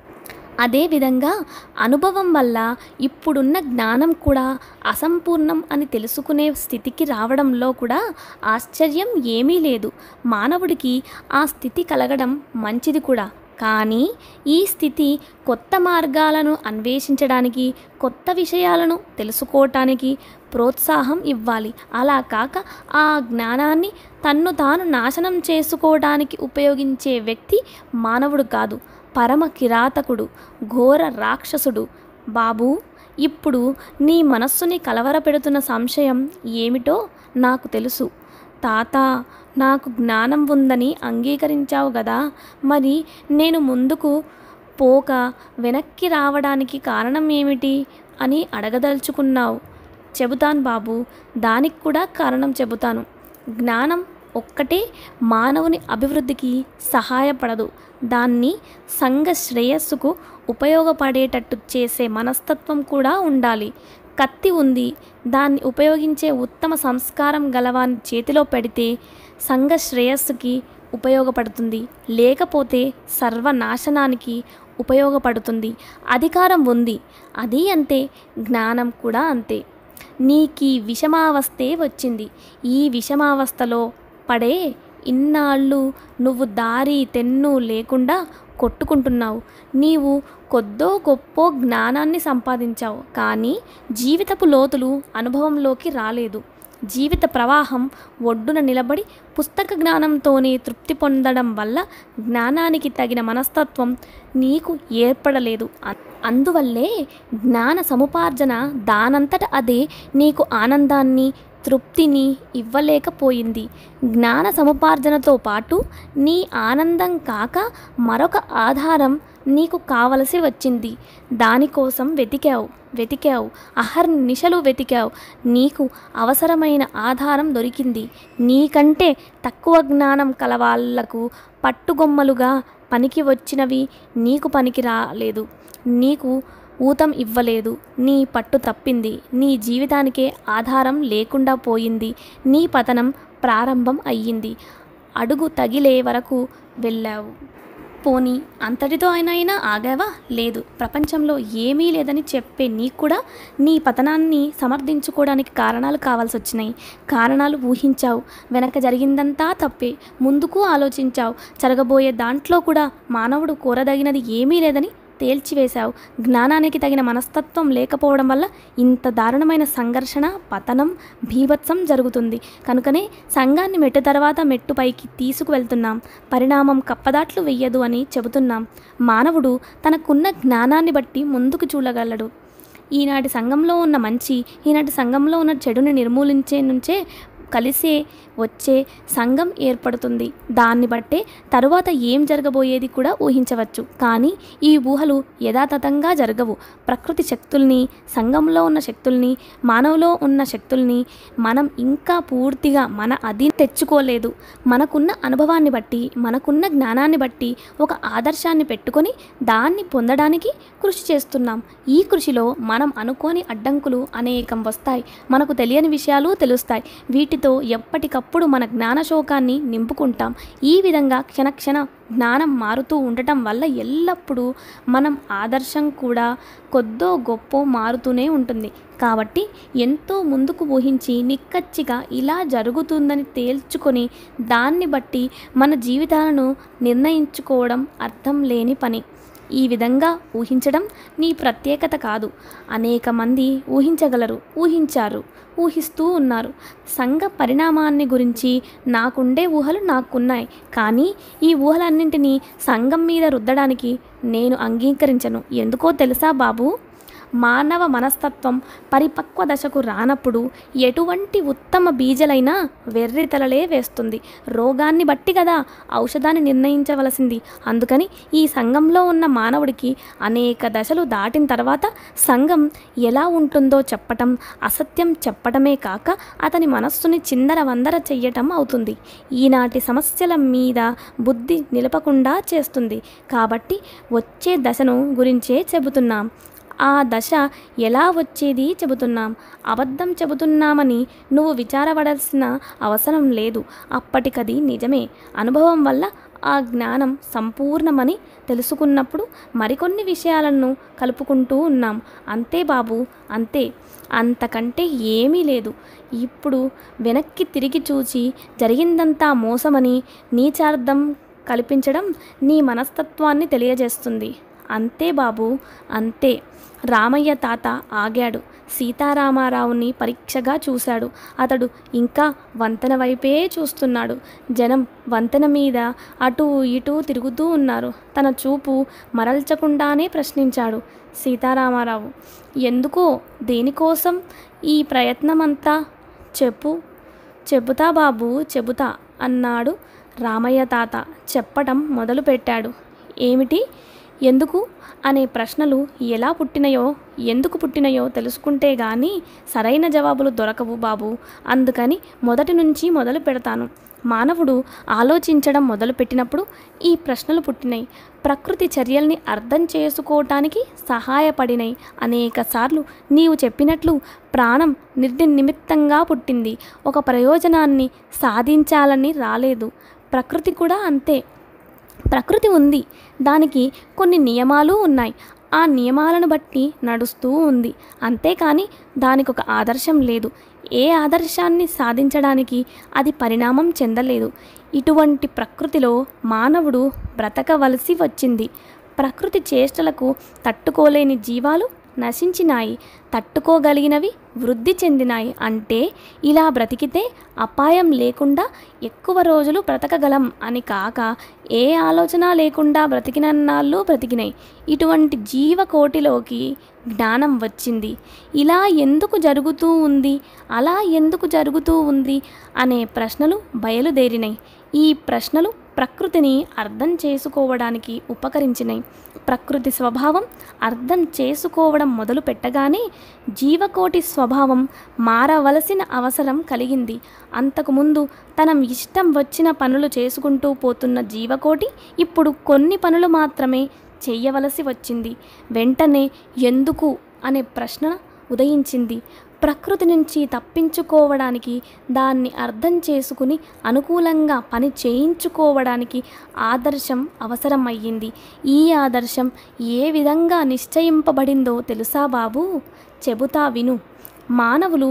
Speaker 1: అదేవిధంగా అనుభవం వల్ల ఇప్పుడున్న జ్ఞానం కూడా అసంపూర్ణం అని తెలుసుకునే స్థితికి రావడంలో కూడా ఆశ్చర్యం ఏమీ లేదు మానవుడికి ఆ స్థితి కలగడం మంచిది కూడా కానీ ఈ స్థితి కొత్త మార్గాలను అన్వేషించడానికి కొత్త విషయాలను తెలుసుకోవటానికి ప్రోత్సాహం ఇవ్వాలి అలా కాక ఆ జ్ఞానాన్ని తన్ను తాను నాశనం చేసుకోవడానికి ఉపయోగించే వ్యక్తి మానవుడు కాదు పరమ కిరాతకుడు ఘోర రాక్షసుడు బాబూ ఇప్పుడు నీ మనస్సుని కలవరపెడుతున్న సంశయం ఏమిటో నాకు తెలుసు తాత నాకు జ్ఞానం ఉందని అంగీకరించావు కదా మరి నేను ముందుకు పోక వెనక్కి రావడానికి కారణం ఏమిటి అని అడగదలుచుకున్నావు చెబుతాను బాబు దానికి కూడా కారణం చెబుతాను జ్ఞానం ఒక్కటే మానవుని అభివృద్ధికి సహాయపడదు దాన్ని సంఘ శ్రేయస్సుకు ఉపయోగపడేటట్టు చేసే మనస్తత్వం కూడా ఉండాలి కత్తి ఉంది దాన్ని ఉపయోగించే ఉత్తమ సంస్కారం గలవాని చేతిలో పెడితే సంఘ శ్రేయస్సుకి ఉపయోగపడుతుంది లేకపోతే సర్వనాశనానికి ఉపయోగపడుతుంది అధికారం ఉంది అది అంతే జ్ఞానం కూడా అంతే నీకీ విషమావస్థే వచ్చింది ఈ విషమావస్థలో పడే ఇన్నాళ్ళు నువ్వు దారి తెన్ను లేకుండా కొట్టుకుంటున్నావు నీవు కొద్దో గొప్పో జ్ఞానాన్ని సంపాదించావు కానీ జీవితపు లోతులు అనుభవంలోకి రాలేదు జీవిత ప్రవాహం ఒడ్డున నిలబడి పుస్తక జ్ఞానంతోనే తృప్తి పొందడం వల్ల జ్ఞానానికి తగిన మనస్తత్వం నీకు ఏర్పడలేదు అ- అందువల్లే జ్ఞాన సముపార్జన దానంతట అదే నీకు ఆనందాన్ని తృప్తిని ఇవ్వలేకపోయింది జ్ఞాన సముపార్జనతో పాటు నీ ఆనందం కాక మరొక ఆధారం నీకు కావలసి వచ్చింది దానికోసం వెతికావు వెతికావు అహర్నిశలు వెతికావు నీకు అవసరమైన ఆధారం దొరికింది నీకంటే తక్కువ జ్ఞానం కలవాళ్లకు పట్టుగొమ్మలుగా పనికి వచ్చినవి నీకు పనికి రాలేదు నీకు ఊతం ఇవ్వలేదు నీ పట్టు తప్పింది నీ జీవితానికే ఆధారం లేకుండా పోయింది నీ పతనం ప్రారంభం అయ్యింది అడుగు తగిలే వరకు వెళ్ళావు పోనీ అంతటితో అయినా ఆగావా లేదు ప్రపంచంలో ఏమీ లేదని చెప్పే నీకు కూడా నీ పతనాన్ని సమర్థించుకోవడానికి కారణాలు కావాల్సి వచ్చినాయి కారణాలు ఊహించావు వెనక జరిగిందంతా తప్పే ముందుకు ఆలోచించావు జరగబోయే దాంట్లో కూడా మానవుడు కోరదగినది ఏమీ లేదని తేల్చివేశావు జ్ఞానానికి తగిన మనస్తత్వం లేకపోవడం వల్ల ఇంత దారుణమైన సంఘర్షణ పతనం భీభత్సం జరుగుతుంది కనుకనే సంఘాన్ని మెట్టు తర్వాత మెట్టు పైకి తీసుకువెళ్తున్నాం పరిణామం కప్పదాట్లు వెయ్యదు అని చెబుతున్నాం మానవుడు తనకున్న జ్ఞానాన్ని బట్టి ముందుకు చూడగలడు ఈనాటి సంఘంలో ఉన్న మంచి ఈనాటి సంఘంలో ఉన్న చెడుని నిర్మూలించే నుంచే కలిసే వచ్చే సంఘం ఏర్పడుతుంది దాన్ని బట్టే తరువాత ఏం జరగబోయేది కూడా ఊహించవచ్చు కానీ ఈ ఊహలు యథాతథంగా జరగవు ప్రకృతి శక్తుల్ని సంఘంలో ఉన్న శక్తుల్ని మానవులో ఉన్న శక్తుల్ని మనం ఇంకా పూర్తిగా మన అది తెచ్చుకోలేదు మనకున్న అనుభవాన్ని బట్టి మనకున్న జ్ఞానాన్ని బట్టి ఒక ఆదర్శాన్ని పెట్టుకొని దాన్ని పొందడానికి కృషి చేస్తున్నాం ఈ కృషిలో మనం అనుకోని అడ్డంకులు అనేకం వస్తాయి మనకు తెలియని విషయాలు తెలుస్తాయి వీటితో ఎప్పటికప్పుడు మన జ్ఞానశోకాన్ని నింపుకుంటాం ఈ విధంగా క్షణక్షణ జ్ఞానం మారుతూ ఉండటం వల్ల ఎల్లప్పుడూ మనం ఆదర్శం కూడా కొద్దో గొప్ప మారుతూనే ఉంటుంది కాబట్టి ఎంతో ముందుకు ఊహించి నిక్కచ్చిగా ఇలా జరుగుతుందని తేల్చుకొని దాన్ని బట్టి మన జీవితాలను నిర్ణయించుకోవడం అర్థం లేని పని ఈ విధంగా ఊహించడం నీ ప్రత్యేకత కాదు అనేక మంది ఊహించగలరు ఊహించారు ఊహిస్తూ ఉన్నారు సంఘ పరిణామాన్ని గురించి నాకుండే ఊహలు నాకున్నాయి కానీ ఈ ఊహలన్నింటినీ సంఘం మీద రుద్దడానికి నేను అంగీకరించను ఎందుకో తెలుసా బాబు మానవ మనస్తత్వం పరిపక్వ దశకు రానప్పుడు ఎటువంటి ఉత్తమ బీజలైనా వెర్రితలలే వేస్తుంది రోగాన్ని బట్టి కదా ఔషధాన్ని నిర్ణయించవలసింది అందుకని ఈ సంఘంలో ఉన్న మానవుడికి అనేక దశలు దాటిన తర్వాత సంఘం ఎలా ఉంటుందో చెప్పటం అసత్యం చెప్పటమే కాక అతని మనస్సుని చిందర వందర చెయ్యటం అవుతుంది ఈనాటి సమస్యల మీద బుద్ధి నిలపకుండా చేస్తుంది కాబట్టి వచ్చే దశను గురించే చెబుతున్నాం ఆ దశ ఎలా వచ్చేది చెబుతున్నాం అబద్ధం చెబుతున్నామని నువ్వు విచారపడాల్సిన అవసరం లేదు అప్పటికది నిజమే అనుభవం వల్ల ఆ జ్ఞానం సంపూర్ణమని తెలుసుకున్నప్పుడు మరికొన్ని విషయాలను కలుపుకుంటూ ఉన్నాం అంతే బాబు అంతే అంతకంటే ఏమీ లేదు ఇప్పుడు వెనక్కి తిరిగి చూచి జరిగిందంతా మోసమని నీచార్థం కల్పించడం నీ మనస్తత్వాన్ని తెలియజేస్తుంది అంతే బాబు అంతే రామయ్య తాత ఆగాడు సీతారామారావుని పరీక్షగా చూశాడు అతడు ఇంకా వంతెన వైపే చూస్తున్నాడు జనం వంతెన మీద అటూ ఇటూ తిరుగుతూ ఉన్నారు తన చూపు మరల్చకుండానే ప్రశ్నించాడు సీతారామారావు ఎందుకో దేనికోసం ఈ ప్రయత్నమంతా చెప్పు చెబుతా బాబు చెబుతా అన్నాడు రామయ్య తాత చెప్పటం మొదలుపెట్టాడు ఏమిటి ఎందుకు అనే ప్రశ్నలు ఎలా పుట్టినయో ఎందుకు పుట్టినయో తెలుసుకుంటే గాని సరైన జవాబులు దొరకవు బాబు అందుకని మొదటి నుంచి మొదలు పెడతాను మానవుడు ఆలోచించడం మొదలుపెట్టినప్పుడు ఈ ప్రశ్నలు పుట్టినాయి ప్రకృతి చర్యల్ని అర్థం చేసుకోవటానికి సహాయపడినాయి అనేకసార్లు నీవు చెప్పినట్లు ప్రాణం నిర్నిమిత్తంగా పుట్టింది ఒక ప్రయోజనాన్ని సాధించాలని రాలేదు ప్రకృతి కూడా అంతే ప్రకృతి ఉంది దానికి కొన్ని నియమాలు ఉన్నాయి ఆ నియమాలను బట్టి నడుస్తూ ఉంది అంతేకాని దానికి ఒక ఆదర్శం లేదు ఏ ఆదర్శాన్ని సాధించడానికి అది పరిణామం చెందలేదు ఇటువంటి ప్రకృతిలో మానవుడు బ్రతకవలసి వచ్చింది ప్రకృతి చేష్టలకు తట్టుకోలేని జీవాలు నశించినాయి తట్టుకోగలిగినవి వృద్ధి చెందినాయి అంటే ఇలా బ్రతికితే అపాయం లేకుండా ఎక్కువ రోజులు బ్రతకగలం అని కాక ఏ ఆలోచన లేకుండా బ్రతికినన్నాళ్ళు బ్రతికినాయి ఇటువంటి జీవకోటిలోకి జ్ఞానం వచ్చింది ఇలా ఎందుకు జరుగుతూ ఉంది అలా ఎందుకు జరుగుతూ ఉంది అనే ప్రశ్నలు బయలుదేరినాయి ఈ ప్రశ్నలు ప్రకృతిని అర్థం చేసుకోవడానికి ఉపకరించినాయి ప్రకృతి స్వభావం అర్థం చేసుకోవడం మొదలు పెట్టగానే జీవకోటి స్వభావం మారవలసిన అవసరం కలిగింది అంతకుముందు తనం ఇష్టం వచ్చిన పనులు చేసుకుంటూ పోతున్న జీవకోటి ఇప్పుడు కొన్ని పనులు మాత్రమే చెయ్యవలసి వచ్చింది వెంటనే ఎందుకు అనే ప్రశ్న ఉదయించింది ప్రకృతి నుంచి తప్పించుకోవడానికి దాన్ని అర్థం చేసుకుని అనుకూలంగా పని చేయించుకోవడానికి ఆదర్శం అవసరమయ్యింది ఈ ఆదర్శం ఏ విధంగా నిశ్చయింపబడిందో తెలుసా బాబు చెబుతా విను మానవులు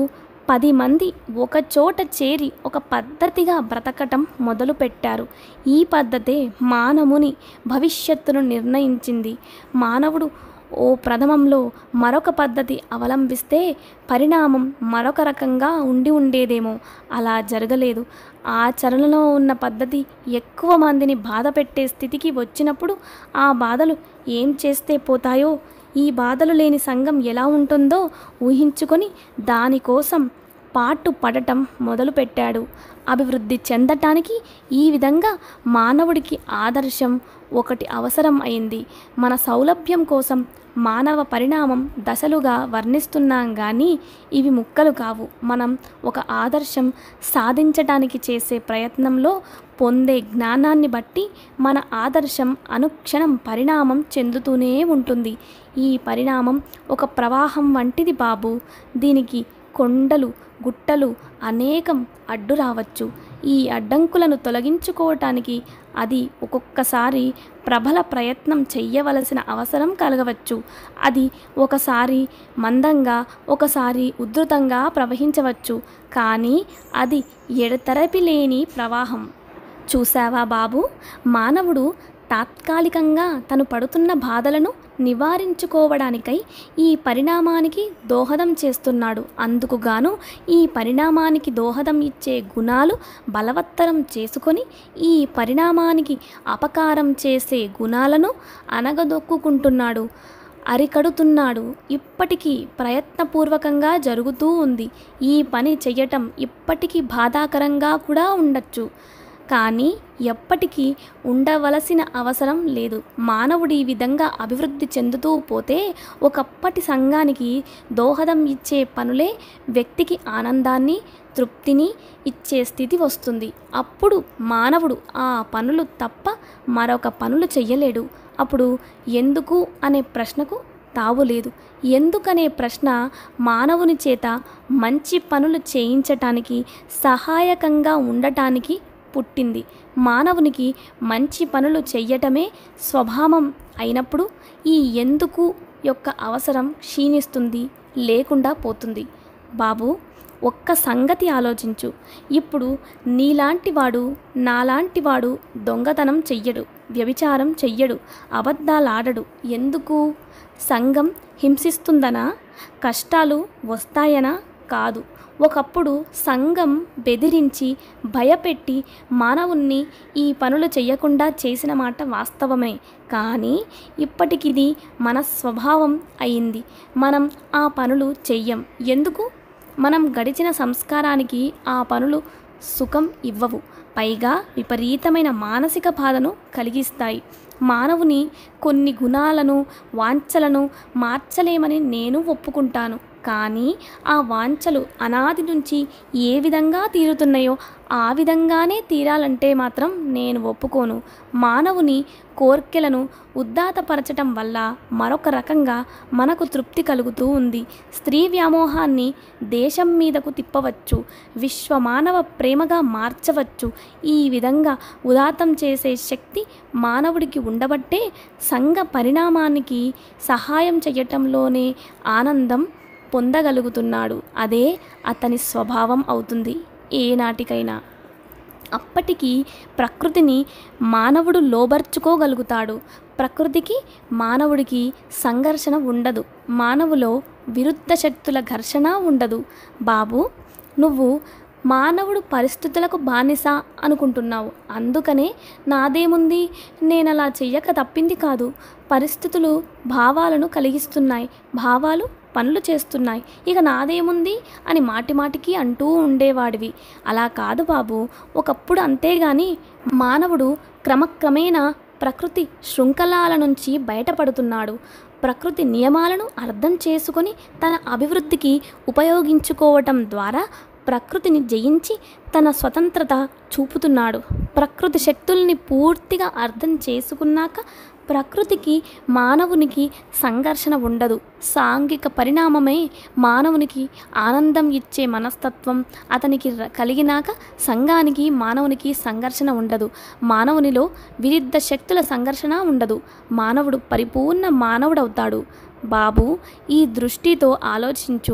Speaker 1: పది మంది ఒక చోట చేరి ఒక పద్ధతిగా బ్రతకటం మొదలుపెట్టారు ఈ పద్ధతే మానవుని భవిష్యత్తును నిర్ణయించింది మానవుడు ఓ ప్రథమంలో మరొక పద్ధతి అవలంబిస్తే పరిణామం మరొక రకంగా ఉండి ఉండేదేమో అలా జరగలేదు ఆచరణలో ఉన్న పద్ధతి ఎక్కువ మందిని బాధ పెట్టే స్థితికి వచ్చినప్పుడు ఆ బాధలు ఏం చేస్తే పోతాయో ఈ బాధలు లేని సంఘం ఎలా ఉంటుందో ఊహించుకొని దానికోసం పాటు పడటం మొదలుపెట్టాడు అభివృద్ధి చెందటానికి ఈ విధంగా మానవుడికి ఆదర్శం ఒకటి అవసరం అయింది మన సౌలభ్యం కోసం మానవ పరిణామం దశలుగా వర్ణిస్తున్నాం కానీ ఇవి ముక్కలు కావు మనం ఒక ఆదర్శం సాధించటానికి చేసే ప్రయత్నంలో పొందే జ్ఞానాన్ని బట్టి మన ఆదర్శం అనుక్షణం పరిణామం చెందుతూనే ఉంటుంది ఈ పరిణామం ఒక ప్రవాహం వంటిది బాబు దీనికి కొండలు గుట్టలు అనేకం అడ్డు రావచ్చు ఈ అడ్డంకులను తొలగించుకోవటానికి అది ఒక్కొక్కసారి ప్రబల ప్రయత్నం చెయ్యవలసిన అవసరం కలగవచ్చు అది ఒకసారి మందంగా ఒకసారి ఉధృతంగా ప్రవహించవచ్చు కానీ అది ఎడతెరపి లేని ప్రవాహం చూసావా బాబు మానవుడు తాత్కాలికంగా తను పడుతున్న బాధలను నివారించుకోవడానికై ఈ పరిణామానికి దోహదం చేస్తున్నాడు అందుకుగాను ఈ పరిణామానికి దోహదం ఇచ్చే గుణాలు బలవత్తరం చేసుకొని ఈ పరిణామానికి అపకారం చేసే గుణాలను అనగదొక్కుంటున్నాడు అరికడుతున్నాడు ఇప్పటికీ ప్రయత్నపూర్వకంగా జరుగుతూ ఉంది ఈ పని చెయ్యటం ఇప్పటికీ బాధాకరంగా కూడా ఉండొచ్చు కానీ ఎప్పటికీ ఉండవలసిన అవసరం లేదు మానవుడు ఈ విధంగా అభివృద్ధి చెందుతూ పోతే ఒకప్పటి సంఘానికి దోహదం ఇచ్చే పనులే వ్యక్తికి ఆనందాన్ని తృప్తిని ఇచ్చే స్థితి వస్తుంది అప్పుడు మానవుడు ఆ పనులు తప్ప మరొక పనులు చెయ్యలేడు అప్పుడు ఎందుకు అనే ప్రశ్నకు తావులేదు ఎందుకనే ప్రశ్న మానవుని చేత మంచి పనులు చేయించటానికి సహాయకంగా ఉండటానికి పుట్టింది మానవునికి మంచి పనులు చెయ్యటమే స్వభావం అయినప్పుడు ఈ ఎందుకు యొక్క అవసరం క్షీణిస్తుంది లేకుండా పోతుంది బాబు ఒక్క సంగతి ఆలోచించు ఇప్పుడు నీలాంటి వాడు నాలాంటి వాడు దొంగతనం చెయ్యడు వ్యభిచారం చెయ్యడు అబద్ధాలాడడు ఎందుకు సంఘం హింసిస్తుందనా కష్టాలు వస్తాయనా కాదు ఒకప్పుడు సంఘం బెదిరించి భయపెట్టి మానవుణ్ణి ఈ పనులు చేయకుండా చేసిన మాట వాస్తవమే కానీ ఇప్పటికిది మన స్వభావం అయింది మనం ఆ పనులు చెయ్యం ఎందుకు మనం గడిచిన సంస్కారానికి ఆ పనులు సుఖం ఇవ్వవు పైగా విపరీతమైన మానసిక బాధను కలిగిస్తాయి మానవుని కొన్ని గుణాలను వాంఛలను మార్చలేమని నేను ఒప్పుకుంటాను కానీ ఆ వాంఛలు అనాది నుంచి ఏ విధంగా తీరుతున్నాయో ఆ విధంగానే తీరాలంటే మాత్రం నేను ఒప్పుకోను మానవుని కోర్కెలను ఉద్దాతపరచటం వల్ల మరొక రకంగా మనకు తృప్తి కలుగుతూ ఉంది స్త్రీ వ్యామోహాన్ని దేశం మీదకు తిప్పవచ్చు విశ్వమానవ ప్రేమగా మార్చవచ్చు ఈ విధంగా ఉదాతం చేసే శక్తి మానవుడికి ఉండబట్టే సంఘ పరిణామానికి సహాయం చేయటంలోనే ఆనందం పొందగలుగుతున్నాడు అదే అతని స్వభావం అవుతుంది ఏనాటికైనా అప్పటికి ప్రకృతిని మానవుడు లోబర్చుకోగలుగుతాడు ప్రకృతికి మానవుడికి సంఘర్షణ ఉండదు మానవులో విరుద్ధ శక్తుల ఘర్షణ ఉండదు బాబు నువ్వు మానవుడు పరిస్థితులకు బానిస అనుకుంటున్నావు అందుకనే నాదేముంది నేను అలా చెయ్యక తప్పింది కాదు పరిస్థితులు భావాలను కలిగిస్తున్నాయి భావాలు పనులు చేస్తున్నాయి ఇక నాదేముంది అని మాటి మాటికి అంటూ ఉండేవాడివి అలా కాదు బాబు ఒకప్పుడు అంతేగాని మానవుడు క్రమక్రమేణా ప్రకృతి శృంఖలాల నుంచి బయటపడుతున్నాడు ప్రకృతి నియమాలను అర్థం చేసుకొని తన అభివృద్ధికి ఉపయోగించుకోవటం ద్వారా ప్రకృతిని జయించి తన స్వతంత్రత చూపుతున్నాడు ప్రకృతి శక్తుల్ని పూర్తిగా అర్థం చేసుకున్నాక ప్రకృతికి మానవునికి సంఘర్షణ ఉండదు సాంఘిక పరిణామమే మానవునికి ఆనందం ఇచ్చే మనస్తత్వం అతనికి ర- కలిగినాక సంఘానికి మానవునికి సంఘర్షణ ఉండదు మానవునిలో విరుద్ధ శక్తుల సంఘర్షణ ఉండదు మానవుడు పరిపూర్ణ మానవుడవుతాడు బాబు ఈ దృష్టితో ఆలోచించు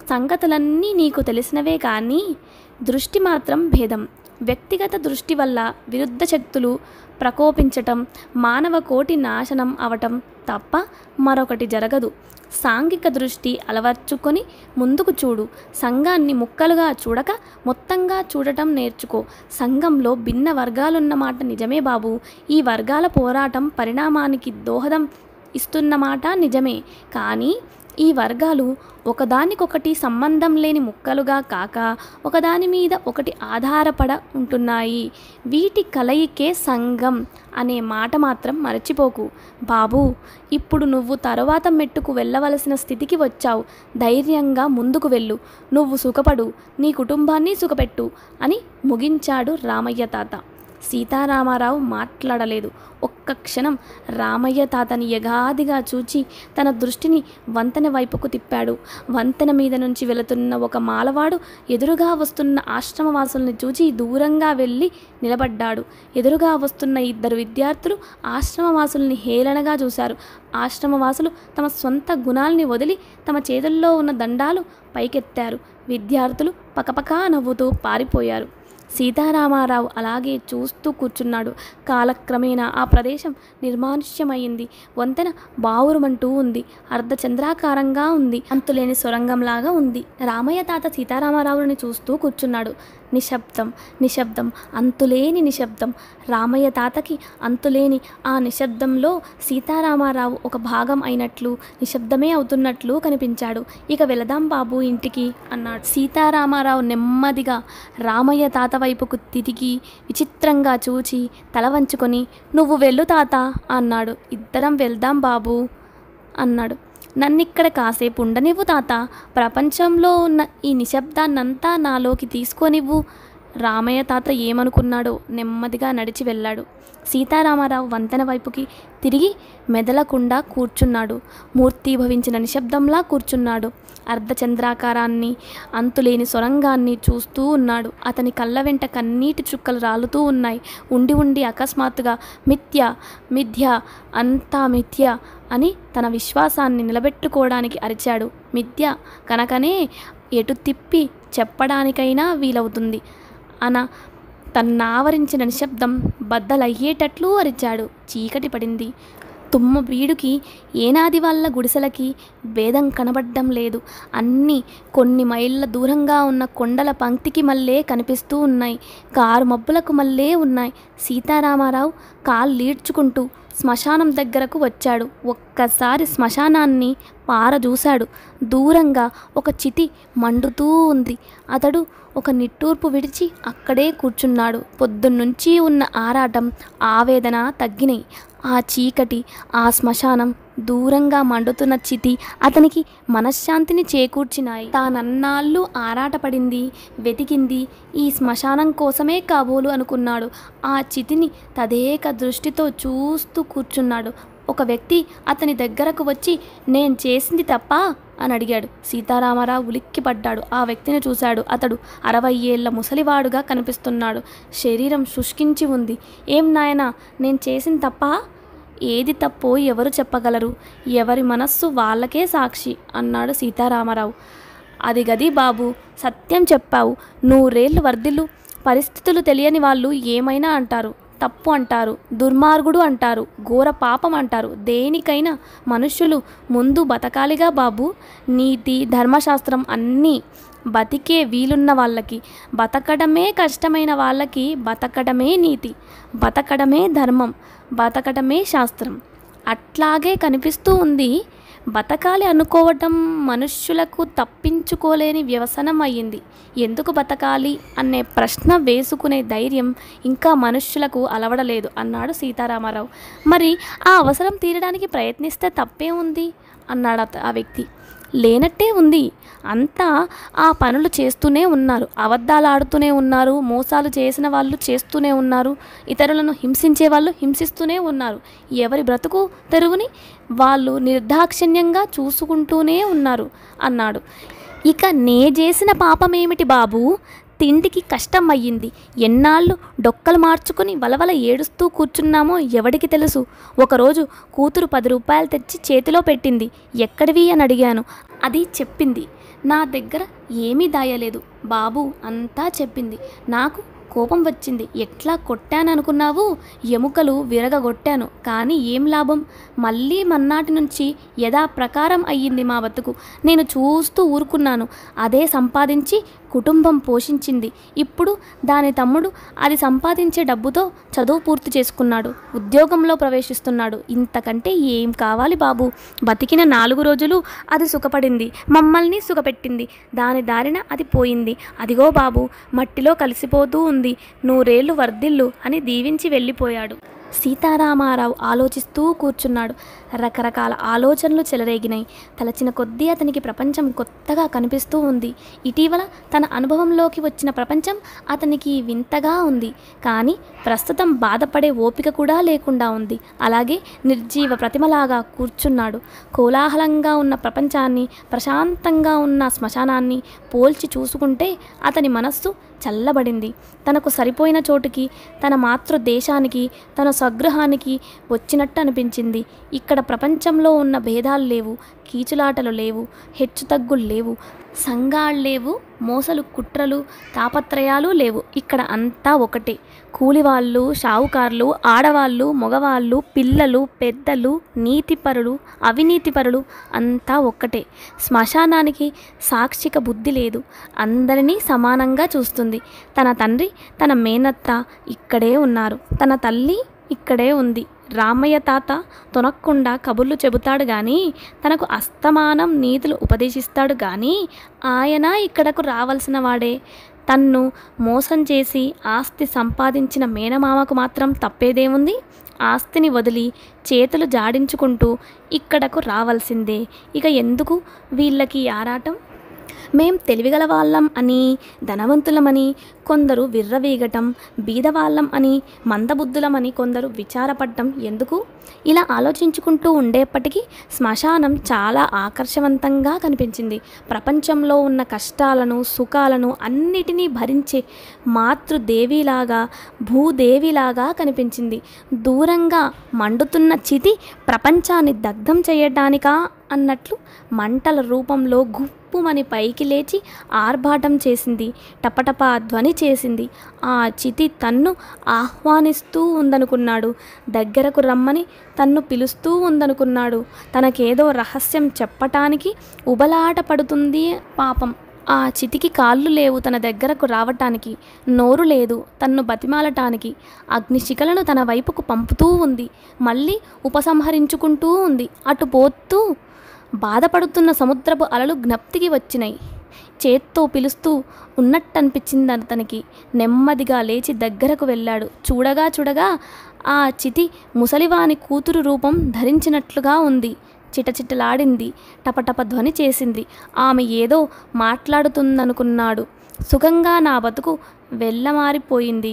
Speaker 1: సంగతులన్నీ నీకు తెలిసినవే కానీ దృష్టి మాత్రం భేదం వ్యక్తిగత దృష్టి వల్ల విరుద్ధ శక్తులు ప్రకోపించటం మానవ కోటి నాశనం అవటం తప్ప మరొకటి జరగదు సాంఘిక దృష్టి అలవర్చుకొని ముందుకు చూడు సంఘాన్ని ముక్కలుగా చూడక మొత్తంగా చూడటం నేర్చుకో సంఘంలో భిన్న వర్గాలున్న మాట నిజమే బాబు ఈ వర్గాల పోరాటం పరిణామానికి దోహదం ఇస్తున్నమాట నిజమే కానీ ఈ వర్గాలు ఒకదానికొకటి సంబంధం లేని ముక్కలుగా కాక ఒకదాని మీద ఒకటి ఆధారపడ ఉంటున్నాయి వీటి కలయికే సంఘం అనే మాట మాత్రం మరచిపోకు బాబు ఇప్పుడు నువ్వు తరువాత మెట్టుకు వెళ్ళవలసిన స్థితికి వచ్చావు ధైర్యంగా ముందుకు వెళ్ళు నువ్వు సుఖపడు నీ కుటుంబాన్ని సుఖపెట్టు అని ముగించాడు రామయ్య తాత సీతారామారావు మాట్లాడలేదు ఒక్క క్షణం రామయ్య తాతని యగాదిగా చూచి తన దృష్టిని వంతెన వైపుకు తిప్పాడు వంతెన మీద నుంచి వెళుతున్న ఒక మాలవాడు ఎదురుగా వస్తున్న ఆశ్రమవాసుల్ని చూచి దూరంగా వెళ్ళి నిలబడ్డాడు ఎదురుగా వస్తున్న ఇద్దరు విద్యార్థులు ఆశ్రమవాసుల్ని హేళనగా చూశారు ఆశ్రమవాసులు తమ సొంత గుణాల్ని వదిలి తమ చేతుల్లో ఉన్న దండాలు పైకెత్తారు విద్యార్థులు పకపకా నవ్వుతూ పారిపోయారు సీతారామారావు అలాగే చూస్తూ కూర్చున్నాడు కాలక్రమేణా ఆ ప్రదేశం నిర్మానుష్యమైంది వంతెన బావురుమంటూ ఉంది అర్ధచంద్రాకారంగా ఉంది అంతులేని సొరంగంలాగా ఉంది రామయ్య తాత సీతారామారావుని చూస్తూ కూర్చున్నాడు నిశ్శబ్దం నిశ్శబ్దం అంతులేని నిశ్శబ్దం రామయ్య తాతకి అంతులేని ఆ నిశ్శబ్దంలో సీతారామారావు ఒక భాగం అయినట్లు నిశ్శబ్దమే అవుతున్నట్లు కనిపించాడు ఇక వెళదాం బాబు ఇంటికి అన్నాడు సీతారామారావు నెమ్మదిగా రామయ్య తాత వైపుకు తిరిగి విచిత్రంగా చూచి తల వంచుకొని నువ్వు వెళ్ళు తాత అన్నాడు ఇద్దరం వెళ్దాం బాబు అన్నాడు నన్నిక్కడ కాసేపు ఉండనివ్వు తాత ప్రపంచంలో ఉన్న ఈ నిశ్శబ్దాన్నంతా నాలోకి తీసుకోనివ్వు రామయ్య తాత ఏమనుకున్నాడో నెమ్మదిగా నడిచి వెళ్ళాడు సీతారామారావు వంతెన వైపుకి తిరిగి మెదలకుండా కూర్చున్నాడు మూర్తీభవించిన నిశ్శబ్దంలా కూర్చున్నాడు అర్ధచంద్రాకారాన్ని అంతులేని సొరంగాన్ని చూస్తూ ఉన్నాడు అతని కళ్ళ వెంట కన్నీటి చుక్కలు రాలుతూ ఉన్నాయి ఉండి ఉండి అకస్మాత్తుగా మిథ్య మిథ్య అంతా మిథ్య అని తన విశ్వాసాన్ని నిలబెట్టుకోవడానికి అరిచాడు మిథ్య కనుకనే ఎటు తిప్పి చెప్పడానికైనా వీలవుతుంది అన తన్నావరించిన నిశ్శబ్దం బద్దలయ్యేటట్లు అరిచాడు చీకటి పడింది తుమ్మ బీడుకి ఏనాది వాళ్ళ గుడిసెలకి భేదం కనబడ్డం లేదు అన్నీ కొన్ని మైళ్ళ దూరంగా ఉన్న కొండల పంక్తికి మళ్ళే కనిపిస్తూ ఉన్నాయి కారు మబ్బులకు మళ్ళే ఉన్నాయి సీతారామారావు కాళ్ళీడ్చుకుంటూ శ్మశానం దగ్గరకు వచ్చాడు ఒక్కసారి శ్మశానాన్ని పారజూశాడు దూరంగా ఒక చితి మండుతూ ఉంది అతడు ఒక నిట్టూర్పు విడిచి అక్కడే కూర్చున్నాడు పొద్దున్నుంచి ఉన్న ఆరాటం ఆవేదన తగ్గినాయి ఆ చీకటి ఆ శ్మశానం దూరంగా మండుతున్న చితి అతనికి మనశ్శాంతిని చేకూర్చినాయి తానన్నాళ్ళు ఆరాటపడింది వెతికింది ఈ శ్మశానం కోసమే కాబోలు అనుకున్నాడు ఆ చితిని తదేక దృష్టితో చూస్తూ కూర్చున్నాడు ఒక వ్యక్తి అతని దగ్గరకు వచ్చి నేను చేసింది తప్ప అని అడిగాడు సీతారామారావు ఉలిక్కిపడ్డాడు ఆ వ్యక్తిని చూశాడు అతడు అరవై ఏళ్ల ముసలివాడుగా కనిపిస్తున్నాడు శరీరం శుష్కించి ఉంది ఏం నాయనా నేను చేసింది తప్ప ఏది తప్పో ఎవరు చెప్పగలరు ఎవరి మనస్సు వాళ్ళకే సాక్షి అన్నాడు సీతారామారావు అది గది బాబు సత్యం చెప్పావు నూరేళ్ళు వర్ధిల్లు పరిస్థితులు తెలియని వాళ్ళు ఏమైనా అంటారు తప్పు అంటారు దుర్మార్గుడు అంటారు ఘోర పాపం అంటారు దేనికైనా మనుష్యులు ముందు బతకాలిగా బాబు నీతి ధర్మశాస్త్రం అన్నీ బతికే వీలున్న వాళ్ళకి బతకడమే కష్టమైన వాళ్ళకి బతకడమే నీతి బతకడమే ధర్మం బతకడమే శాస్త్రం అట్లాగే కనిపిస్తూ ఉంది బతకాలి అనుకోవటం మనుష్యులకు తప్పించుకోలేని వ్యవసనం అయ్యింది ఎందుకు బతకాలి అనే ప్రశ్న వేసుకునే ధైర్యం ఇంకా మనుష్యులకు అలవడలేదు అన్నాడు సీతారామారావు మరి ఆ అవసరం తీరడానికి ప్రయత్నిస్తే తప్పే ఉంది అన్నాడు అత- ఆ వ్యక్తి లేనట్టే ఉంది అంతా ఆ పనులు చేస్తూనే ఉన్నారు అబద్ధాలు ఆడుతూనే ఉన్నారు మోసాలు చేసిన వాళ్ళు చేస్తూనే ఉన్నారు ఇతరులను హింసించే వాళ్ళు హింసిస్తూనే ఉన్నారు ఎవరి బ్రతుకు తెరువుని వాళ్ళు నిర్దాక్షిణ్యంగా చూసుకుంటూనే ఉన్నారు అన్నాడు ఇక నే చేసిన పాపమేమిటి బాబు తిండికి కష్టం అయ్యింది ఎన్నాళ్ళు డొక్కలు మార్చుకుని వలవల ఏడుస్తూ కూర్చున్నామో ఎవడికి తెలుసు ఒకరోజు కూతురు పది రూపాయలు తెచ్చి చేతిలో పెట్టింది ఎక్కడివి అని అడిగాను అది చెప్పింది నా దగ్గర ఏమీ దాయలేదు బాబు అంతా చెప్పింది నాకు కోపం వచ్చింది ఎట్లా కొట్టాననుకున్నావు ఎముకలు విరగగొట్టాను కానీ ఏం లాభం మళ్ళీ మన్నాటి నుంచి యథాప్రకారం అయ్యింది మా బతుకు నేను చూస్తూ ఊరుకున్నాను అదే సంపాదించి కుటుంబం పోషించింది ఇప్పుడు దాని తమ్ముడు అది సంపాదించే డబ్బుతో చదువు పూర్తి చేసుకున్నాడు ఉద్యోగంలో ప్రవేశిస్తున్నాడు ఇంతకంటే ఏం కావాలి బాబు బతికిన నాలుగు రోజులు అది సుఖపడింది మమ్మల్ని సుఖపెట్టింది దాని దారిన అది పోయింది అదిగో బాబు మట్టిలో కలిసిపోతూ ఉంది నూరేళ్లు వర్ధిల్లు అని దీవించి వెళ్ళిపోయాడు సీతారామారావు ఆలోచిస్తూ కూర్చున్నాడు రకరకాల ఆలోచనలు చెలరేగినాయి తలచిన కొద్దీ అతనికి ప్రపంచం కొత్తగా కనిపిస్తూ ఉంది ఇటీవల తన అనుభవంలోకి వచ్చిన ప్రపంచం అతనికి వింతగా ఉంది కానీ ప్రస్తుతం బాధపడే ఓపిక కూడా లేకుండా ఉంది అలాగే నిర్జీవ ప్రతిమలాగా కూర్చున్నాడు కోలాహలంగా ఉన్న ప్రపంచాన్ని ప్రశాంతంగా ఉన్న శ్మశానాన్ని పోల్చి చూసుకుంటే అతని మనస్సు చల్లబడింది తనకు సరిపోయిన చోటుకి తన మాతృ దేశానికి తన స్వగృహానికి వచ్చినట్టు అనిపించింది ఇక్కడ ప్రపంచంలో ఉన్న భేదాలు లేవు కీచులాటలు లేవు హెచ్చుతగ్గులు లేవు సంఘాలు లేవు మోసలు కుట్రలు తాపత్రయాలు లేవు ఇక్కడ అంతా ఒకటే కూలివాళ్ళు షావుకారులు ఆడవాళ్ళు మగవాళ్ళు పిల్లలు పెద్దలు నీతిపరులు అవినీతిపరులు అంతా ఒక్కటే శ్మశానానికి సాక్షిక బుద్ధి లేదు అందరినీ సమానంగా చూస్తుంది తన తండ్రి తన మేనత్త ఇక్కడే ఉన్నారు తన తల్లి ఇక్కడే ఉంది రామయ్య తాత తొనక్కుండా కబుర్లు చెబుతాడు గాని తనకు అస్తమానం నీతులు ఉపదేశిస్తాడు గాని ఆయన ఇక్కడకు రావాల్సిన వాడే తన్ను మోసం చేసి ఆస్తి సంపాదించిన మేనమామకు మాత్రం తప్పేదేముంది ఆస్తిని వదిలి చేతులు జాడించుకుంటూ ఇక్కడకు రావాల్సిందే ఇక ఎందుకు వీళ్ళకి ఆరాటం మేం తెలివిగల వాళ్ళం అని ధనవంతులమని కొందరు విర్రవీగటం బీదవాళ్ళం అని మందబుద్ధులమని కొందరు విచారపడ్డం ఎందుకు ఇలా ఆలోచించుకుంటూ ఉండేప్పటికీ శ్మశానం చాలా ఆకర్షవంతంగా కనిపించింది ప్రపంచంలో ఉన్న కష్టాలను సుఖాలను అన్నిటినీ భరించే మాతృదేవిలాగా భూదేవిలాగా కనిపించింది దూరంగా మండుతున్న చితి ప్రపంచాన్ని దగ్ధం చేయడానికా అన్నట్లు మంటల రూపంలో గుప్పుమని పైకి లేచి ఆర్భాటం చేసింది టపటపా ధ్వని చేసింది ఆ చితి తన్ను ఆహ్వానిస్తూ ఉందనుకున్నాడు దగ్గరకు రమ్మని తన్ను పిలుస్తూ ఉందనుకున్నాడు తనకేదో రహస్యం చెప్పటానికి ఉబలాట పడుతుంది పాపం ఆ చితికి కాళ్ళు లేవు తన దగ్గరకు రావటానికి నోరు లేదు తన్ను బతిమాలటానికి అగ్నిశిఖలను తన వైపుకు పంపుతూ ఉంది మళ్ళీ ఉపసంహరించుకుంటూ ఉంది అటు పోతూ బాధపడుతున్న సముద్రపు అలలు జ్ఞప్తికి వచ్చినాయి చేత్తో పిలుస్తూ ఉన్నట్టనిపించింది అతనికి నెమ్మదిగా లేచి దగ్గరకు వెళ్ళాడు చూడగా చూడగా ఆ చితి ముసలివాని కూతురు రూపం ధరించినట్లుగా ఉంది చిటచిటలాడింది టపటప ధ్వని చేసింది ఆమె ఏదో మాట్లాడుతుందనుకున్నాడు సుఖంగా నా బతుకు వెళ్ళమారిపోయింది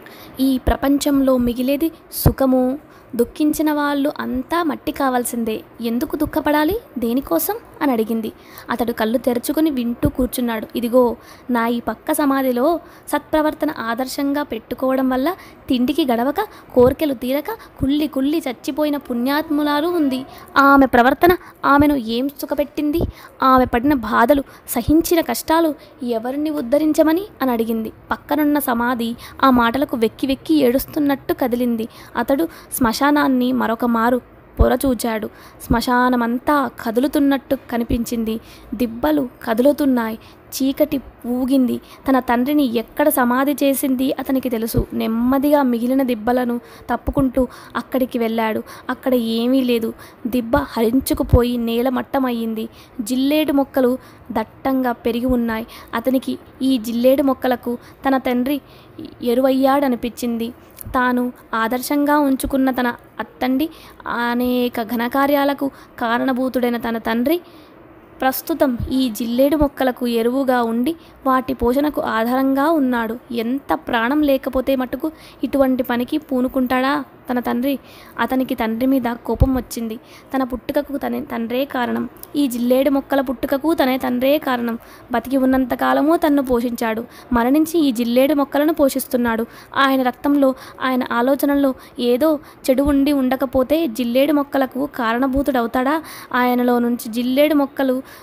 Speaker 1: ఈ ప్రపంచంలో మిగిలేది సుఖము దుఃఖించిన వాళ్ళు అంతా మట్టి కావాల్సిందే ఎందుకు దుఃఖపడాలి దేనికోసం అని అడిగింది అతడు కళ్ళు తెరుచుకుని వింటూ కూర్చున్నాడు ఇదిగో నా ఈ పక్క సమాధిలో సత్ప్రవర్తన ఆదర్శంగా పెట్టుకోవడం వల్ల తిండికి గడవక కోరికలు తీరక కుళ్ళి కుళ్ళి చచ్చిపోయిన పుణ్యాత్ములాలు ఉంది ఆమె ప్రవర్తన ఆమెను ఏం సుఖపెట్టింది ఆమె పడిన బాధలు సహించిన కష్టాలు ఎవరిని ఉద్ధరించమని అని అడిగింది పక్కనున్న సమాధి ఆ మాటలకు వెక్కి వెక్కి ఏడుస్తున్నట్టు కదిలింది అతడు శ్మశానాన్ని మరొక మారు పొరచూచాడు శ్మశానమంతా కదులుతున్నట్టు కనిపించింది దిబ్బలు కదులుతున్నాయి చీకటి ఊగింది తన తండ్రిని ఎక్కడ సమాధి చేసింది అతనికి తెలుసు నెమ్మదిగా మిగిలిన దిబ్బలను తప్పుకుంటూ అక్కడికి వెళ్ళాడు అక్కడ ఏమీ లేదు దిబ్బ హరించుకుపోయి నేలమట్టమయ్యింది జిల్లేడు మొక్కలు దట్టంగా పెరిగి ఉన్నాయి అతనికి ఈ జిల్లేడు మొక్కలకు తన తండ్రి ఎరువయ్యాడనిపించింది తాను ఆదర్శంగా ఉంచుకున్న తన అత్తండి అనేక ఘనకార్యాలకు కారణభూతుడైన తన తండ్రి ప్రస్తుతం ఈ జిల్లేడు మొక్కలకు ఎరువుగా ఉండి వాటి పోషణకు ఆధారంగా ఉన్నాడు ఎంత ప్రాణం లేకపోతే మటుకు ఇటువంటి పనికి పూనుకుంటాడా తన తండ్రి అతనికి తండ్రి మీద కోపం వచ్చింది తన పుట్టుకకు తన తండ్రే కారణం ఈ జిల్లేడు మొక్కల పుట్టుకకు తనే తండ్రే కారణం బతికి ఉన్నంత కాలము తన్ను పోషించాడు మరణించి ఈ జిల్లేడు మొక్కలను పోషిస్తున్నాడు ఆయన రక్తంలో ఆయన ఆలోచనల్లో ఏదో చెడు ఉండి ఉండకపోతే జిల్లేడు మొక్కలకు కారణభూతుడవుతాడా ఆయనలో నుంచి జిల్లేడు మొక్కలు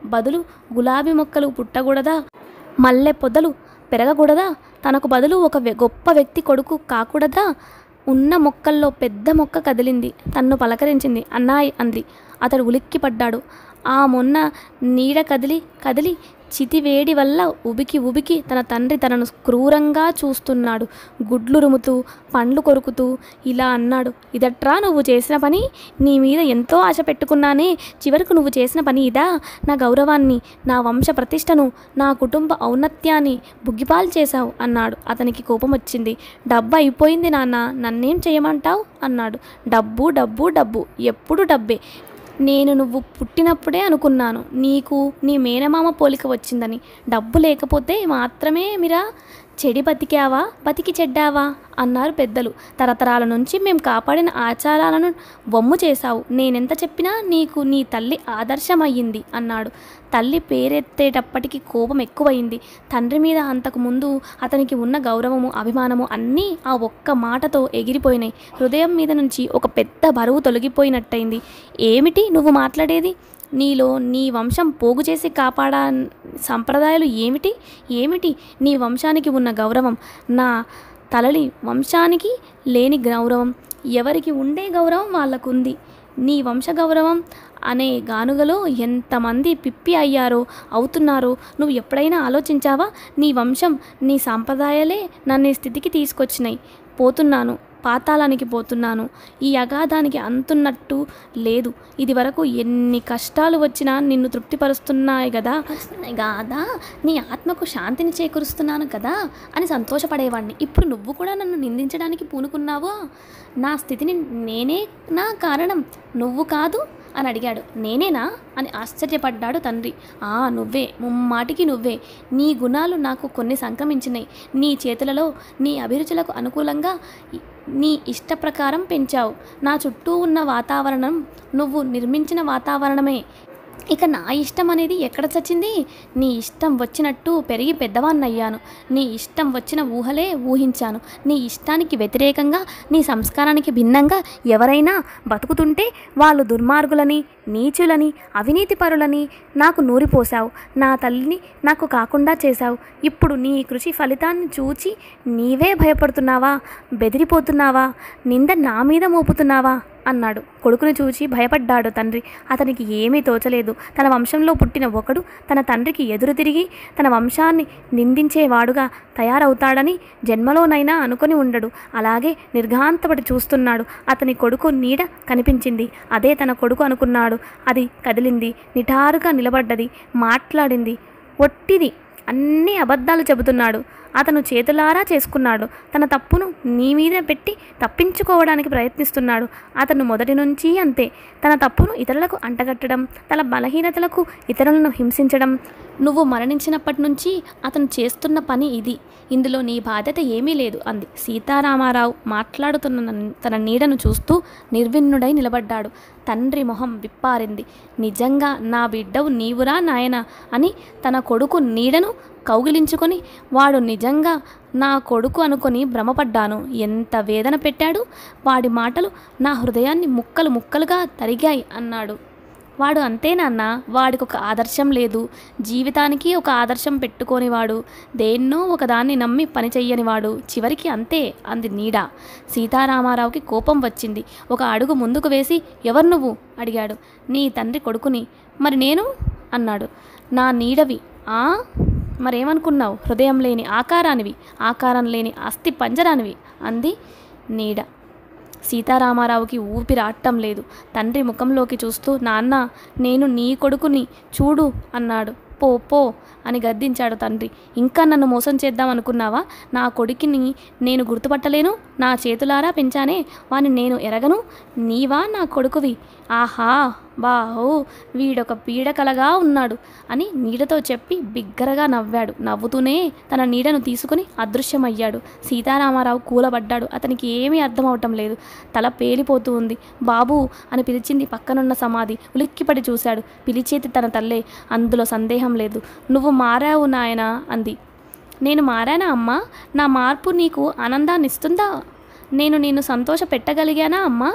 Speaker 1: బదులు గులాబీ మొక్కలు పుట్టకూడదా మల్లె పొదలు పెరగకూడదా తనకు బదులు ఒక వ్య- గొప్ప వ్యక్తి కొడుకు కాకూడదా ఉన్న మొక్కల్లో పెద్ద మొక్క కదిలింది తన్ను పలకరించింది అన్నాయ్ అంది అతడు ఉలిక్కి పడ్డాడు ఆ మొన్న నీడ కదిలి కదిలి చితివేడి వల్ల ఉబికి ఉబికి తన తండ్రి తనను క్రూరంగా చూస్తున్నాడు గుడ్లు రుముతూ పండ్లు కొరుకుతూ ఇలా అన్నాడు ఇదట్రా నువ్వు చేసిన పని నీ మీద ఎంతో ఆశ పెట్టుకున్నానే చివరకు నువ్వు చేసిన పని ఇదా నా గౌరవాన్ని నా వంశ ప్రతిష్టను నా కుటుంబ ఔన్నత్యాన్ని బుగ్గిపాలు చేశావు అన్నాడు అతనికి కోపం వచ్చింది డబ్బు అయిపోయింది నాన్న నన్నేం చేయమంటావు అన్నాడు డబ్బు డబ్బు డబ్బు ఎప్పుడు డబ్బే నేను నువ్వు పుట్టినప్పుడే అనుకున్నాను నీకు నీ మేనమామ పోలిక వచ్చిందని డబ్బు లేకపోతే మాత్రమే మీరా చెడి బతికావా బతికి చెడ్డావా అన్నారు పెద్దలు తరతరాల నుంచి మేము కాపాడిన ఆచారాలను బొమ్ము చేశావు నేనెంత చెప్పినా నీకు నీ తల్లి ఆదర్శమయ్యింది అన్నాడు తల్లి పేరెత్తేటప్పటికి కోపం ఎక్కువైంది తండ్రి మీద అంతకు ముందు అతనికి ఉన్న గౌరవము అభిమానము అన్నీ ఆ ఒక్క మాటతో ఎగిరిపోయినాయి హృదయం మీద నుంచి ఒక పెద్ద బరువు తొలగిపోయినట్టయింది ఏమిటి నువ్వు మాట్లాడేది నీలో నీ వంశం పోగు చేసి కాపాడా సంప్రదాయాలు ఏమిటి ఏమిటి నీ వంశానికి ఉన్న గౌరవం నా తలలి వంశానికి లేని గౌరవం ఎవరికి ఉండే గౌరవం వాళ్ళకుంది నీ వంశ గౌరవం అనే గానుగలో ఎంతమంది పిప్పి అయ్యారో అవుతున్నారో నువ్వు ఎప్పుడైనా ఆలోచించావా నీ వంశం నీ సాంప్రదాయాలే నన్ను ఈ స్థితికి తీసుకొచ్చినాయి పోతున్నాను పాతాళానికి పోతున్నాను ఈ అగాధానికి అంతున్నట్టు లేదు ఇది వరకు ఎన్ని కష్టాలు వచ్చినా నిన్ను తృప్తిపరుస్తున్నాయి కదా గాదా నీ ఆత్మకు శాంతిని చేకూరుస్తున్నాను కదా అని సంతోషపడేవాడిని ఇప్పుడు నువ్వు కూడా నన్ను నిందించడానికి పూనుకున్నావా నా స్థితిని నేనే నా కారణం నువ్వు కాదు అని అడిగాడు నేనేనా అని ఆశ్చర్యపడ్డాడు తండ్రి ఆ నువ్వే ముమ్మాటికి నువ్వే నీ గుణాలు నాకు కొన్ని సంక్రమించినాయి నీ చేతులలో నీ అభిరుచులకు అనుకూలంగా ఇ- నీ ఇష్ట ప్రకారం పెంచావు నా చుట్టూ ఉన్న వాతావరణం నువ్వు నిర్మించిన వాతావరణమే ఇక నా ఇష్టం అనేది ఎక్కడ చచ్చింది నీ ఇష్టం వచ్చినట్టు పెరిగి పెద్దవాన్నయ్యాను నీ ఇష్టం వచ్చిన ఊహలే ఊహించాను నీ ఇష్టానికి వ్యతిరేకంగా నీ సంస్కారానికి భిన్నంగా ఎవరైనా బతుకుతుంటే వాళ్ళు దుర్మార్గులని నీచులని అవినీతి పరులని నాకు నూరిపోశావు నా తల్లిని నాకు కాకుండా చేశావు ఇప్పుడు నీ కృషి ఫలితాన్ని చూచి నీవే భయపడుతున్నావా బెదిరిపోతున్నావా నింద నా మీద మోపుతున్నావా అన్నాడు కొడుకును చూచి భయపడ్డాడు తండ్రి అతనికి ఏమీ తోచలేదు తన వంశంలో పుట్టిన ఒకడు తన తండ్రికి ఎదురు తిరిగి తన వంశాన్ని నిందించేవాడుగా తయారవుతాడని జన్మలోనైనా అనుకొని ఉండడు అలాగే నిర్ఘాంతపడి చూస్తున్నాడు అతని కొడుకు నీడ కనిపించింది అదే తన కొడుకు అనుకున్నాడు అది కదిలింది నిటారుగా నిలబడ్డది మాట్లాడింది ఒట్టిది అన్ని అబద్ధాలు చెబుతున్నాడు అతను చేతులారా చేసుకున్నాడు తన తప్పును నీ మీద పెట్టి తప్పించుకోవడానికి ప్రయత్నిస్తున్నాడు అతను మొదటి నుంచి అంతే తన తప్పును ఇతరులకు అంటగట్టడం తన బలహీనతలకు ఇతరులను హింసించడం నువ్వు మరణించినప్పటి నుంచి అతను చేస్తున్న పని ఇది ఇందులో నీ బాధ్యత ఏమీ లేదు అంది సీతారామారావు మాట్లాడుతున్న తన నీడను చూస్తూ నిర్విన్నుడై నిలబడ్డాడు తండ్రి మొహం విప్పారింది నిజంగా నా బిడ్డవు నీవురా నాయన అని తన కొడుకు నీడను కౌగిలించుకొని వాడు నిజంగా నా కొడుకు అనుకొని భ్రమపడ్డాను ఎంత వేదన పెట్టాడు వాడి మాటలు నా హృదయాన్ని ముక్కలు ముక్కలుగా తరిగాయి అన్నాడు వాడు అంతే నాన్న వాడికి ఒక ఆదర్శం లేదు జీవితానికి ఒక ఆదర్శం పెట్టుకోనివాడు దేన్నో ఒకదాన్ని నమ్మి పని చెయ్యనివాడు చివరికి అంతే అంది నీడ సీతారామారావుకి కోపం వచ్చింది ఒక అడుగు ముందుకు వేసి ఎవరు నువ్వు అడిగాడు నీ తండ్రి కొడుకుని మరి నేను అన్నాడు నా నీడవి ఆ మరేమనుకున్నావు హృదయం లేని ఆకారానివి ఆకారం లేని అస్థి పంజరానివి అంది నీడ సీతారామారావుకి ఊపిరి ఆడటం లేదు తండ్రి ముఖంలోకి చూస్తూ నాన్న నేను నీ కొడుకుని చూడు అన్నాడు పో పో అని గద్దించాడు తండ్రి ఇంకా నన్ను మోసం చేద్దాం అనుకున్నావా నా కొడుకుని నేను గుర్తుపట్టలేను నా చేతులారా పెంచానే వాని నేను ఎరగను నీవా నా కొడుకువి ఆహా బాహో వీడొక పీడకలగా ఉన్నాడు అని నీడతో చెప్పి బిగ్గరగా నవ్వాడు నవ్వుతూనే తన నీడను తీసుకుని అదృశ్యమయ్యాడు సీతారామారావు కూలబడ్డాడు అతనికి ఏమీ అర్థం అవటం లేదు తల పేలిపోతూ ఉంది బాబు అని పిలిచింది పక్కనున్న సమాధి ఉలిక్కిపడి చూశాడు పిలిచేది తన తల్లే అందులో సందేహం లేదు నువ్వు మారావు నాయనా అంది నేను మారానా అమ్మా నా మార్పు నీకు ఆనందాన్ని ఇస్తుందా నేను నిన్ను సంతోష పెట్టగలిగానా అమ్మా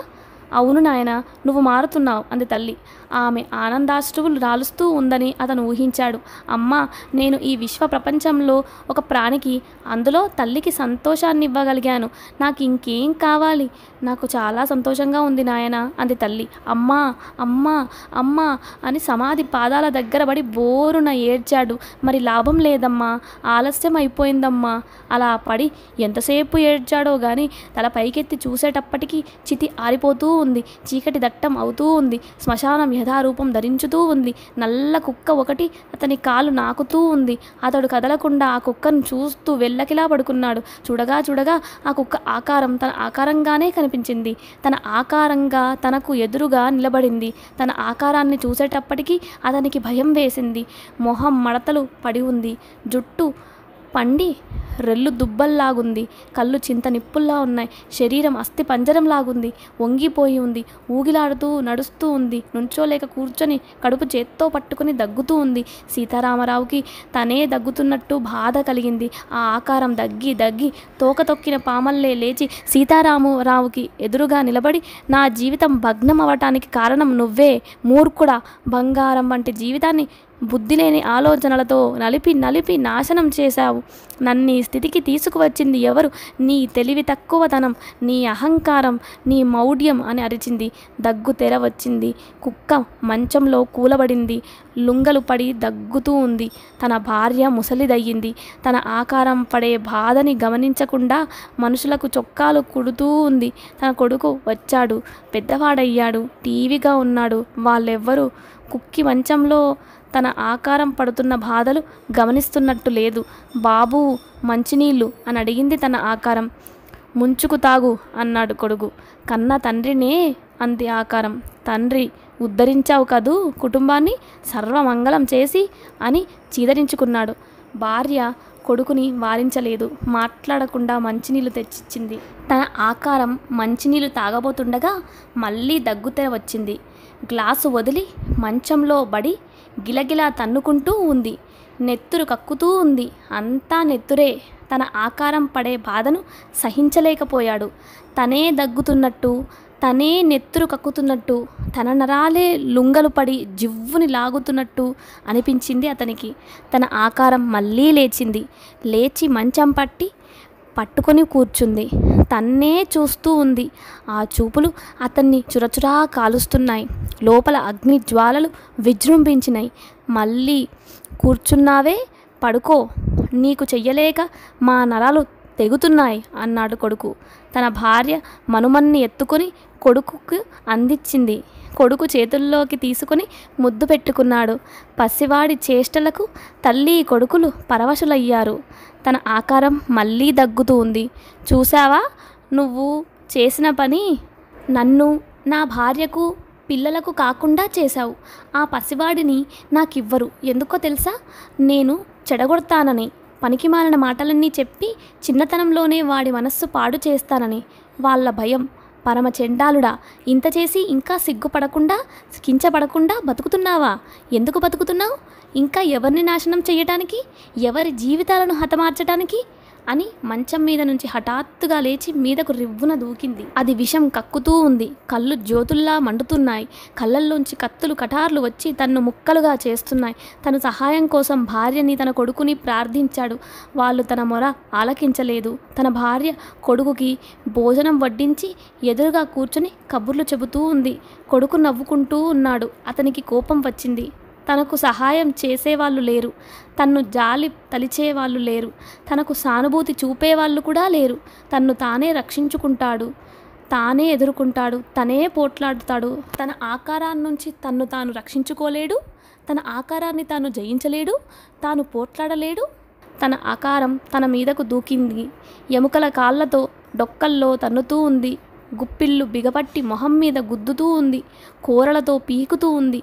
Speaker 2: అవును నాయన నువ్వు మారుతున్నావు అంది తల్లి ఆమె ఆనందాశ్రువులు రాలుస్తూ ఉందని అతను ఊహించాడు అమ్మా నేను ఈ విశ్వ ప్రపంచంలో ఒక ప్రాణికి అందులో తల్లికి సంతోషాన్ని ఇవ్వగలిగాను నాకు ఇంకేం కావాలి నాకు చాలా సంతోషంగా ఉంది నాయన అంది తల్లి అమ్మా అమ్మా అమ్మా అని సమాధి పాదాల దగ్గర పడి బోరున ఏడ్చాడు మరి లాభం లేదమ్మా ఆలస్యం అయిపోయిందమ్మా అలా పడి ఎంతసేపు ఏడ్చాడో గాని తల పైకెత్తి చూసేటప్పటికీ చితి ఆరిపోతూ ఉంది చీకటి దట్టం అవుతూ ఉంది శ్మశానం యథారూపం ధరించుతూ ఉంది నల్ల కుక్క ఒకటి అతని కాలు నాకుతూ ఉంది అతడు కదలకుండా ఆ కుక్కను చూస్తూ వెళ్ళకిలా పడుకున్నాడు చూడగా చూడగా ఆ కుక్క ఆకారం తన ఆకారంగానే కనిపించింది తన ఆకారంగా తనకు ఎదురుగా నిలబడింది తన ఆకారాన్ని చూసేటప్పటికీ అతనికి భయం వేసింది మొహం మడతలు పడి ఉంది జుట్టు పండి రెల్లు దుబ్బల్లాగుంది కళ్ళు చింత నిప్పుల్లా ఉన్నాయి శరీరం అస్థి పంజరంలాగుంది వంగిపోయి ఉంది ఊగిలాడుతూ నడుస్తూ ఉంది నుంచోలేక కూర్చొని కడుపు చేత్తో పట్టుకుని దగ్గుతూ ఉంది సీతారామరావుకి తనే దగ్గుతున్నట్టు బాధ కలిగింది ఆ ఆకారం దగ్గి దగ్గి తోక తొక్కిన పామల్లే లేచి సీతారామరావుకి ఎదురుగా నిలబడి నా జీవితం భగ్నం అవ్వటానికి కారణం నువ్వే మూర్ఖుడా బంగారం వంటి జీవితాన్ని బుద్ధి లేని ఆలోచనలతో నలిపి నలిపి నాశనం చేశావు నన్ను ఈ స్థితికి తీసుకువచ్చింది ఎవరు నీ తెలివి తక్కువతనం నీ అహంకారం నీ మౌఢ్యం అని అరిచింది దగ్గు తెర వచ్చింది కుక్క మంచంలో కూలబడింది లుంగలు పడి దగ్గుతూ ఉంది తన భార్య ముసలిదయ్యింది తన ఆకారం పడే బాధని గమనించకుండా మనుషులకు చొక్కాలు కుడుతూ ఉంది తన కొడుకు వచ్చాడు పెద్దవాడయ్యాడు టీవీగా ఉన్నాడు వాళ్ళెవ్వరూ కుక్కి మంచంలో తన ఆకారం పడుతున్న బాధలు గమనిస్తున్నట్టు లేదు బాబు మంచినీళ్ళు అని అడిగింది తన ఆకారం ముంచుకు తాగు అన్నాడు కొడుకు కన్న తండ్రినే అంది ఆకారం తండ్రి ఉద్ధరించావు కదూ కుటుంబాన్ని సర్వమంగళం చేసి అని చీదరించుకున్నాడు భార్య కొడుకుని వారించలేదు మాట్లాడకుండా మంచినీళ్ళు తెచ్చిచ్చింది తన ఆకారం మంచినీళ్ళు తాగబోతుండగా మళ్ళీ దగ్గుతెర వచ్చింది గ్లాసు వదిలి మంచంలో బడి గిలగిలా తన్నుకుంటూ ఉంది నెత్తురు కక్కుతూ ఉంది అంతా నెత్తురే తన ఆకారం పడే బాధను సహించలేకపోయాడు తనే దగ్గుతున్నట్టు తనే నెత్తురు కక్కుతున్నట్టు తన నరాలే లుంగలు పడి జివ్వుని లాగుతున్నట్టు అనిపించింది అతనికి తన ఆకారం మళ్ళీ లేచింది లేచి మంచం పట్టి పట్టుకొని కూర్చుంది తన్నే చూస్తూ ఉంది ఆ చూపులు అతన్ని చురచురా కాలుస్తున్నాయి లోపల అగ్ని జ్వాలలు విజృంభించినాయి మళ్ళీ కూర్చున్నావే పడుకో నీకు చెయ్యలేక మా నరాలు తెగుతున్నాయి అన్నాడు కొడుకు తన భార్య మనుమన్ని ఎత్తుకొని కొడుకుకు అందించింది కొడుకు చేతుల్లోకి తీసుకుని ముద్దు పెట్టుకున్నాడు పసివాడి చేష్టలకు తల్లి కొడుకులు పరవశులయ్యారు తన ఆకారం మళ్ళీ దగ్గుతూ ఉంది చూసావా నువ్వు చేసిన పని నన్ను నా భార్యకు పిల్లలకు కాకుండా చేశావు ఆ పసివాడిని నాకివ్వరు ఎందుకో తెలుసా నేను చెడగొడతానని పనికిమాలిన మాటలన్నీ చెప్పి చిన్నతనంలోనే వాడి మనస్సు పాడు చేస్తానని వాళ్ళ భయం పరమ చెండాలుడా ఇంత చేసి ఇంకా సిగ్గుపడకుండా కించపడకుండా బతుకుతున్నావా ఎందుకు బతుకుతున్నావు ఇంకా ఎవరిని నాశనం చేయటానికి ఎవరి జీవితాలను హతమార్చటానికి అని మంచం మీద నుంచి హఠాత్తుగా లేచి మీదకు రివ్వున దూకింది అది విషం కక్కుతూ ఉంది కళ్ళు జ్యోతుల్లా మండుతున్నాయి కళ్ళల్లోంచి కత్తులు కటార్లు వచ్చి తన్ను ముక్కలుగా చేస్తున్నాయి తను సహాయం కోసం భార్యని తన కొడుకుని ప్రార్థించాడు వాళ్ళు తన మొర ఆలకించలేదు తన భార్య కొడుకుకి భోజనం వడ్డించి ఎదురుగా కూర్చుని కబుర్లు చెబుతూ ఉంది కొడుకు నవ్వుకుంటూ ఉన్నాడు అతనికి కోపం వచ్చింది తనకు సహాయం చేసేవాళ్ళు లేరు తన్ను జాలి తలిచేవాళ్ళు లేరు తనకు సానుభూతి చూపేవాళ్ళు కూడా లేరు తన్ను తానే రక్షించుకుంటాడు తానే ఎదుర్కొంటాడు తనే పోట్లాడుతాడు తన ఆకారాన్ని నుంచి తన్ను తాను రక్షించుకోలేడు తన ఆకారాన్ని తాను జయించలేడు తాను పోట్లాడలేడు తన ఆకారం తన మీదకు దూకింది ఎముకల కాళ్ళతో డొక్కల్లో తన్నుతూ ఉంది గుప్పిళ్ళు బిగపట్టి మొహం మీద గుద్దుతూ ఉంది కూరలతో పీకుతూ ఉంది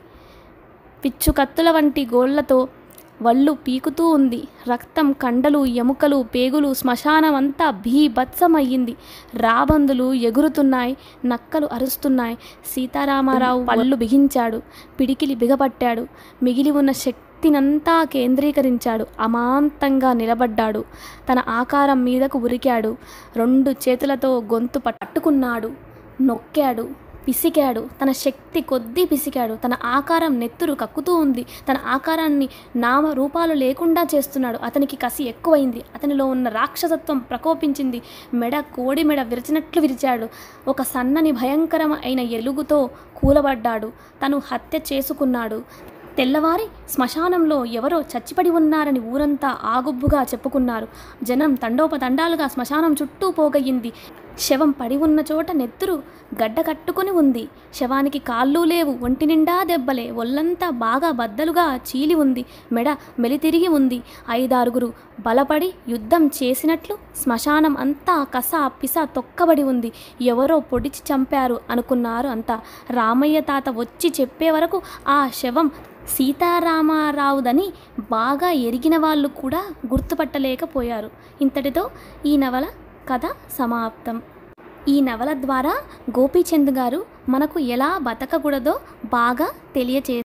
Speaker 2: పిచ్చు కత్తుల వంటి గోళ్లతో వళ్ళు పీకుతూ ఉంది రక్తం కండలు ఎముకలు పేగులు శ్మశానం అంతా భీభత్సమయ్యింది రాబందులు ఎగురుతున్నాయి నక్కలు అరుస్తున్నాయి సీతారామారావు పళ్ళు బిగించాడు పిడికిలి బిగపట్టాడు మిగిలి ఉన్న శక్తినంతా కేంద్రీకరించాడు అమాంతంగా నిలబడ్డాడు తన ఆకారం మీదకు ఉరికాడు రెండు చేతులతో గొంతు పట్టుకున్నాడు నొక్కాడు పిసికాడు తన శక్తి కొద్దీ పిసికాడు తన ఆకారం నెత్తురు కక్కుతూ ఉంది తన ఆకారాన్ని నామ రూపాలు లేకుండా చేస్తున్నాడు అతనికి కసి ఎక్కువైంది అతనిలో ఉన్న రాక్షసత్వం ప్రకోపించింది మెడ కోడి మెడ విరిచినట్లు విరిచాడు ఒక సన్నని భయంకరం అయిన ఎలుగుతో కూలబడ్డాడు తను హత్య చేసుకున్నాడు తెల్లవారి శ్మశానంలో ఎవరో చచ్చిపడి ఉన్నారని ఊరంతా ఆగుబ్బుగా చెప్పుకున్నారు జనం తండోపతండాలుగా శ్మశానం చుట్టూ పోగయ్యింది శవం పడి ఉన్న చోట నెత్తురు గడ్డ కట్టుకొని ఉంది శవానికి కాళ్ళు లేవు ఒంటి నిండా దెబ్బలే ఒళ్ళంతా బాగా బద్దలుగా చీలి ఉంది మెడ మెలితిరిగి ఉంది ఐదారుగురు బలపడి యుద్ధం చేసినట్లు శ్మశానం అంతా కస పిస తొక్కబడి ఉంది ఎవరో పొడిచి చంపారు అనుకున్నారు అంతా రామయ్య తాత వచ్చి చెప్పే వరకు ఆ శవం సీతారామారావుదని బాగా ఎరిగిన వాళ్ళు కూడా గుర్తుపట్టలేకపోయారు ఇంతటితో ఈ నవల కథ సమాప్తం ఈ నవల ద్వారా గోపీచంద్ గారు మనకు ఎలా బతకకూడదో బాగా తెలియచే